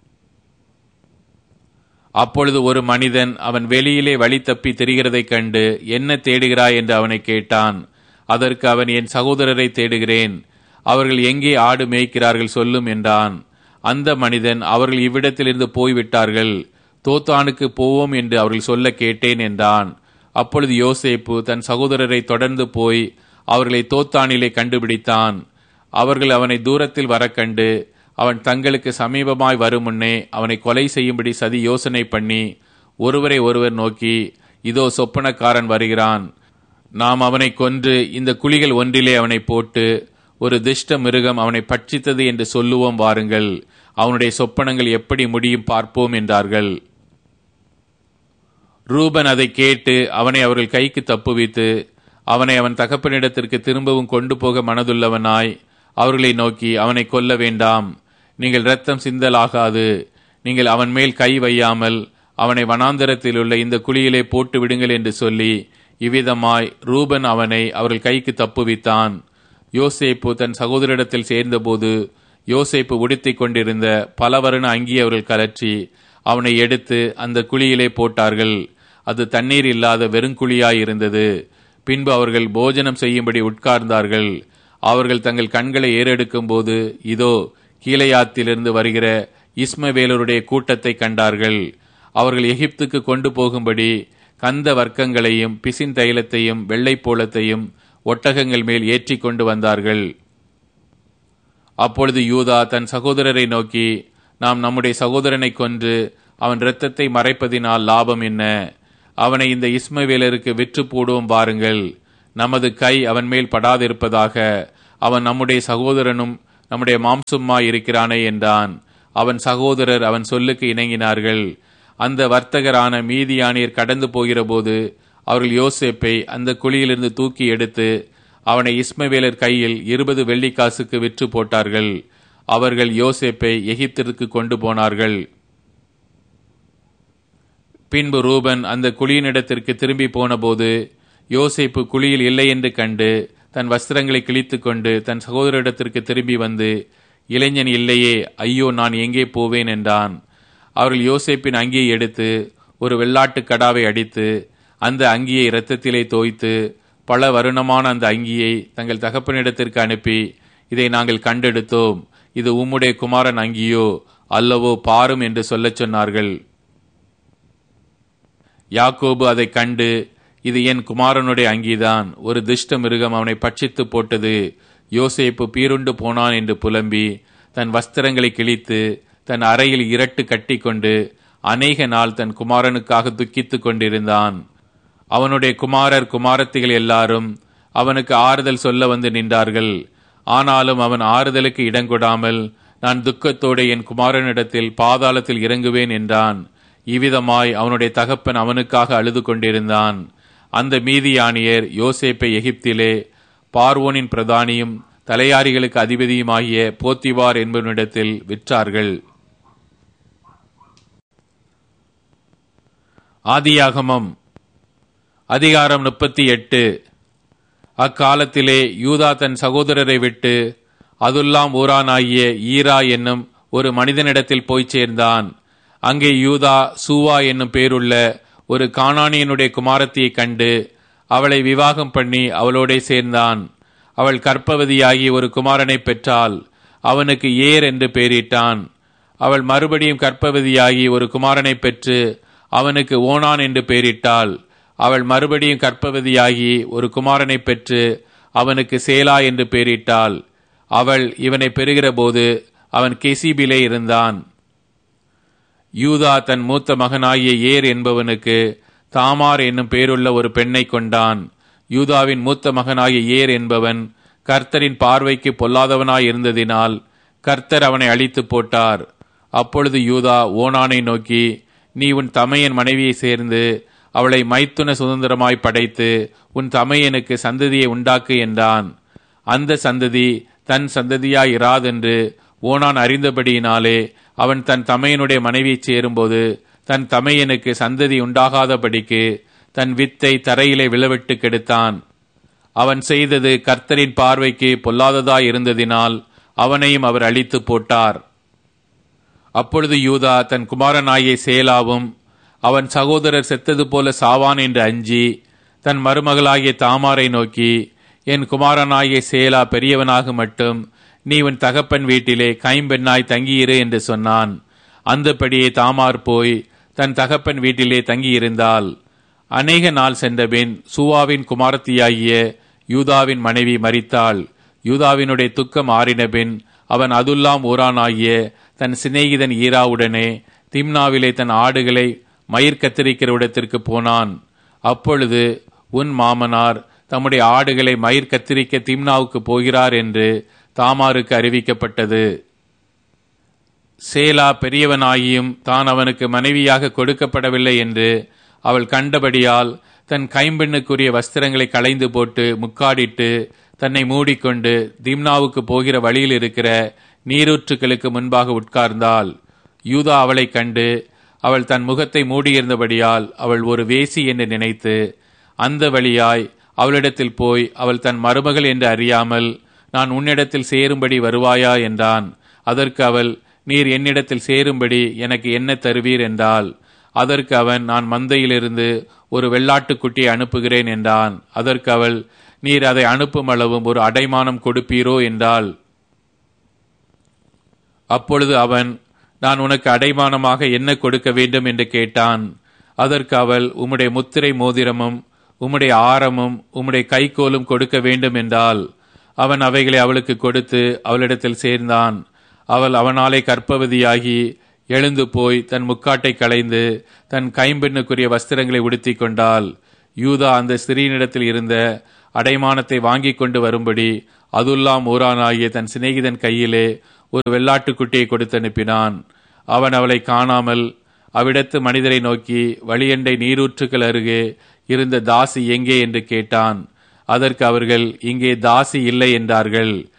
அப்பொழுது ஒரு மனிதன் அவன் வெளியிலே வழி தப்பி தெரிகிறதைக் கண்டு என்ன தேடுகிறாய் என்று அவனை கேட்டான் அதற்கு அவன் என் சகோதரரை தேடுகிறேன் அவர்கள் எங்கே ஆடு மேய்க்கிறார்கள் சொல்லும் என்றான் அந்த மனிதன் அவர்கள் இவ்விடத்திலிருந்து போய்விட்டார்கள் தோத்தானுக்கு போவோம் என்று அவர்கள் சொல்ல கேட்டேன் என்றான் அப்பொழுது யோசேப்பு தன் சகோதரரை தொடர்ந்து போய் அவர்களை தோத்தானிலே கண்டுபிடித்தான் அவர்கள் அவனை தூரத்தில் வரக் கண்டு அவன் தங்களுக்கு சமீபமாய் வரும் முன்னே அவனை கொலை செய்யும்படி சதி யோசனை பண்ணி ஒருவரை ஒருவர் நோக்கி இதோ சொப்பனக்காரன் வருகிறான் நாம் அவனை கொன்று இந்த குழிகள் ஒன்றிலே அவனை போட்டு ஒரு திஷ்ட மிருகம் அவனை பட்சித்தது என்று சொல்லுவோம் வாருங்கள் அவனுடைய சொப்பனங்கள் எப்படி முடியும் பார்ப்போம் என்றார்கள் ரூபன் அதை கேட்டு அவனை அவர்கள் கைக்கு தப்புவித்து அவனை அவன் தகப்பனிடத்திற்கு திரும்பவும் கொண்டு போக மனதுள்ளவனாய் அவர்களை நோக்கி அவனை கொல்ல வேண்டாம் நீங்கள் இரத்தம் சிந்தலாகாது நீங்கள் அவன் மேல் கை வையாமல் அவனை வனாந்தரத்தில் உள்ள இந்த குழியிலே போட்டு விடுங்கள் என்று சொல்லி இவ்விதமாய் ரூபன் அவனை அவர்கள் கைக்கு தப்புவித்தான் யோசேப்பு தன் சகோதரிடத்தில் சேர்ந்தபோது யோசேப்பு உடுத்திக் கொண்டிருந்த பலவருண அங்கி அவர்கள் கலற்றி அவனை எடுத்து அந்த குழியிலே போட்டார்கள் அது தண்ணீர் இல்லாத வெறுங்குழியாய் இருந்தது பின்பு அவர்கள் போஜனம் செய்யும்படி உட்கார்ந்தார்கள் அவர்கள் தங்கள் கண்களை ஏறெடுக்கும் போது இதோ கீழையாத்திலிருந்து வருகிற இஸ்மவேலருடைய கூட்டத்தை கண்டார்கள் அவர்கள் எகிப்துக்கு கொண்டு போகும்படி கந்த வர்க்கங்களையும் பிசின் தைலத்தையும் வெள்ளைப்போளத்தையும் ஒட்டகங்கள் மேல் ஏற்றி கொண்டு வந்தார்கள் அப்பொழுது யூதா தன் சகோதரரை நோக்கி நாம் நம்முடைய சகோதரனை கொன்று அவன் இரத்தத்தை மறைப்பதினால் லாபம் என்ன அவனை இந்த இஸ்மவேலருக்கு விற்று போடுவோம் பாருங்கள் நமது கை அவன் மேல் படாதிருப்பதாக அவன் நம்முடைய சகோதரனும் நம்முடைய மாம்சும்மாய் இருக்கிறானே என்றான் அவன் சகோதரர் அவன் சொல்லுக்கு இணங்கினார்கள் அந்த வர்த்தகரான மீதியானியர் கடந்து போகிறபோது அவர்கள் யோசேப்பை அந்த குழியிலிருந்து தூக்கி எடுத்து அவனை இஸ்மவேலர் கையில் இருபது வெள்ளிக்காசுக்கு விற்று போட்டார்கள் அவர்கள் யோசேப்பை எகிப்திற்கு கொண்டு போனார்கள் பின்பு ரூபன் அந்த குழியினிடத்திற்கு திரும்பி போனபோது யோசேப்பு குழியில் இல்லை என்று கண்டு தன் வஸ்திரங்களை கிழித்து கொண்டு தன் சகோதரிடத்திற்கு திரும்பி வந்து இளைஞன் இல்லையே ஐயோ நான் எங்கே போவேன் என்றான் அவர்கள் யோசேப்பின் அங்கியை எடுத்து ஒரு வெள்ளாட்டு கடாவை அடித்து அந்த அங்கியை இரத்தத்திலே தோய்த்து பல வருணமான அந்த அங்கியை தங்கள் தகப்பனிடத்திற்கு அனுப்பி இதை நாங்கள் கண்டெடுத்தோம் இது உம்முடைய குமாரன் அங்கியோ அல்லவோ பாரும் என்று சொல்லச் சொன்னார்கள் யாக்கோபு அதை கண்டு இது என் குமாரனுடைய அங்கிதான் ஒரு துஷ்ட மிருகம் அவனை பட்சித்து போட்டது யோசேப்பு பீருண்டு போனான் என்று புலம்பி தன் வஸ்திரங்களை கிழித்து தன் அறையில் இரட்டு கட்டிக்கொண்டு அநேக நாள் தன் குமாரனுக்காக துக்கித்துக் கொண்டிருந்தான் அவனுடைய குமாரர் குமாரத்திகள் எல்லாரும் அவனுக்கு ஆறுதல் சொல்ல வந்து நின்றார்கள் ஆனாலும் அவன் ஆறுதலுக்கு இடங்கொடாமல் நான் துக்கத்தோடு என் குமாரனிடத்தில் பாதாளத்தில் இறங்குவேன் என்றான் இவ்விதமாய் அவனுடைய தகப்பன் அவனுக்காக அழுது கொண்டிருந்தான் அந்த மீதியானியர் யோசேப்பை எகிப்திலே பார்வோனின் பிரதானியும் தலையாரிகளுக்கு அதிபதியுமாகிய போத்திவார் என்பவனிடத்தில் விற்றார்கள் ஆதியாகமம் அதிகாரம் முப்பத்தி எட்டு அக்காலத்திலே யூதா தன் சகோதரரை விட்டு அதுல்லாம் ஊரானாகிய ஈரா என்னும் ஒரு மனிதனிடத்தில் போய்ச் சேர்ந்தான் அங்கே யூதா சூவா என்னும் பேருள்ள ஒரு கானானியனுடைய குமாரத்தியைக் கண்டு அவளை விவாகம் பண்ணி அவளோடே சேர்ந்தான் அவள் கற்பவதியாகி ஒரு குமாரனை பெற்றாள் அவனுக்கு ஏர் என்று பெயரிட்டான் அவள் மறுபடியும் கற்பவதியாகி ஒரு குமாரனை பெற்று அவனுக்கு ஓனான் என்று பெயரிட்டாள் அவள் மறுபடியும் கற்பவதியாகி ஒரு குமாரனை பெற்று அவனுக்கு சேலா என்று பெயரிட்டாள் அவள் இவனை பெறுகிறபோது அவன் கெசிபிலே இருந்தான் யூதா தன் மூத்த மகனாகிய ஏர் என்பவனுக்கு தாமார் என்னும் பேருள்ள ஒரு பெண்ணை கொண்டான் யூதாவின் மூத்த மகனாகிய ஏர் என்பவன் கர்த்தரின் பார்வைக்கு பொல்லாதவனாய் இருந்ததினால் கர்த்தர் அவனை அழித்து போட்டார் அப்பொழுது யூதா ஓனானை நோக்கி நீ உன் தமையன் மனைவியை சேர்ந்து அவளை மைத்துன சுதந்திரமாய் படைத்து உன் தமையனுக்கு சந்ததியை உண்டாக்கு என்றான் அந்த சந்ததி தன் சந்ததியாய் இராதென்று ஓனான் அறிந்தபடியினாலே அவன் தன் தமையனுடைய மனைவியைச் சேரும்போது தன் தமையனுக்கு சந்ததி உண்டாகாதபடிக்கு தன் வித்தை தரையிலே விழவிட்டு கெடுத்தான் அவன் செய்தது கர்த்தரின் பார்வைக்கு பொல்லாததாய் இருந்ததினால் அவனையும் அவர் அழித்து போட்டார் அப்பொழுது யூதா தன் குமாரனாகிய சேலாவும் அவன் சகோதரர் செத்தது போல சாவான் என்று அஞ்சி தன் மருமகளாகிய தாமாரை நோக்கி என் குமாரனாகிய சேலா பெரியவனாக மட்டும் நீ உன் தகப்பன் வீட்டிலே கைம்பெண்ணாய் தங்கியிரு என்று சொன்னான் அந்தபடியே தாமார் போய் தன் தகப்பன் வீட்டிலே தங்கியிருந்தாள் அநேக நாள் சென்றபின் சூவாவின் குமாரத்தியாகிய யூதாவின் மனைவி மரித்தாள் யூதாவினுடைய துக்கம் ஆறினபின் அவன் அதுல்லாம் ஊரானாகிய தன் சிநேகிதன் ஈராவுடனே திம்னாவிலே தன் ஆடுகளை மயிர் கத்திரிக்கிற இடத்திற்கு போனான் அப்பொழுது உன் மாமனார் தம்முடைய ஆடுகளை மயிர் கத்திரிக்க திம்னாவுக்கு போகிறார் என்று தாமாருக்கு அறிவிக்கப்பட்டது சேலா பெரியவனாகியும் தான் அவனுக்கு மனைவியாக கொடுக்கப்படவில்லை என்று அவள் கண்டபடியால் தன் கைம்பெண்ணுக்குரிய வஸ்திரங்களை களைந்து போட்டு முக்காடிட்டு தன்னை மூடிக்கொண்டு திம்னாவுக்கு போகிற வழியில் இருக்கிற நீரூற்றுக்களுக்கு முன்பாக உட்கார்ந்தாள் யூதா அவளைக் கண்டு அவள் தன் முகத்தை மூடியிருந்தபடியால் அவள் ஒரு வேசி என்று நினைத்து அந்த வழியாய் அவளிடத்தில் போய் அவள் தன் மருமகள் என்று அறியாமல் நான் உன்னிடத்தில் சேரும்படி வருவாயா என்றான் அதற்கு அவள் நீர் என்னிடத்தில் சேரும்படி எனக்கு என்ன தருவீர் என்றாள் அதற்கு அவன் நான் மந்தையிலிருந்து ஒரு வெள்ளாட்டுக்குட்டியை அனுப்புகிறேன் என்றான் அதற்கு அவள் நீர் அதை அனுப்பும் அளவும் ஒரு அடைமானம் கொடுப்பீரோ என்றாள் அப்பொழுது அவன் நான் உனக்கு அடைமானமாக என்ன கொடுக்க வேண்டும் என்று கேட்டான் அதற்கு அவள் உம்முடைய முத்திரை மோதிரமும் உம்முடைய ஆரமும் உம்முடைய கைக்கோலும் கொடுக்க வேண்டும் என்றால் அவன் அவைகளை அவளுக்கு கொடுத்து அவளிடத்தில் சேர்ந்தான் அவள் அவனாலே கற்பவதியாகி எழுந்து போய் தன் முக்காட்டை களைந்து தன் கைம்பெண்ணுக்குரிய வஸ்திரங்களை உடுத்திக் கொண்டாள் யூதா அந்த ஸ்திரீனிடத்தில் இருந்த அடைமானத்தை வாங்கிக் கொண்டு வரும்படி அதுல்லாம் ஊரானாகிய தன் சிநேகிதன் கையிலே ஒரு வெள்ளாட்டுக்குட்டியை கொடுத்து அனுப்பினான் அவன் அவளை காணாமல் அவ்விடத்து மனிதரை நோக்கி வழியண்டை நீரூற்றுக்கள் அருகே இருந்த தாசி எங்கே என்று கேட்டான் அதற்கு அவர்கள் இங்கே தாசி இல்லை என்றார்கள்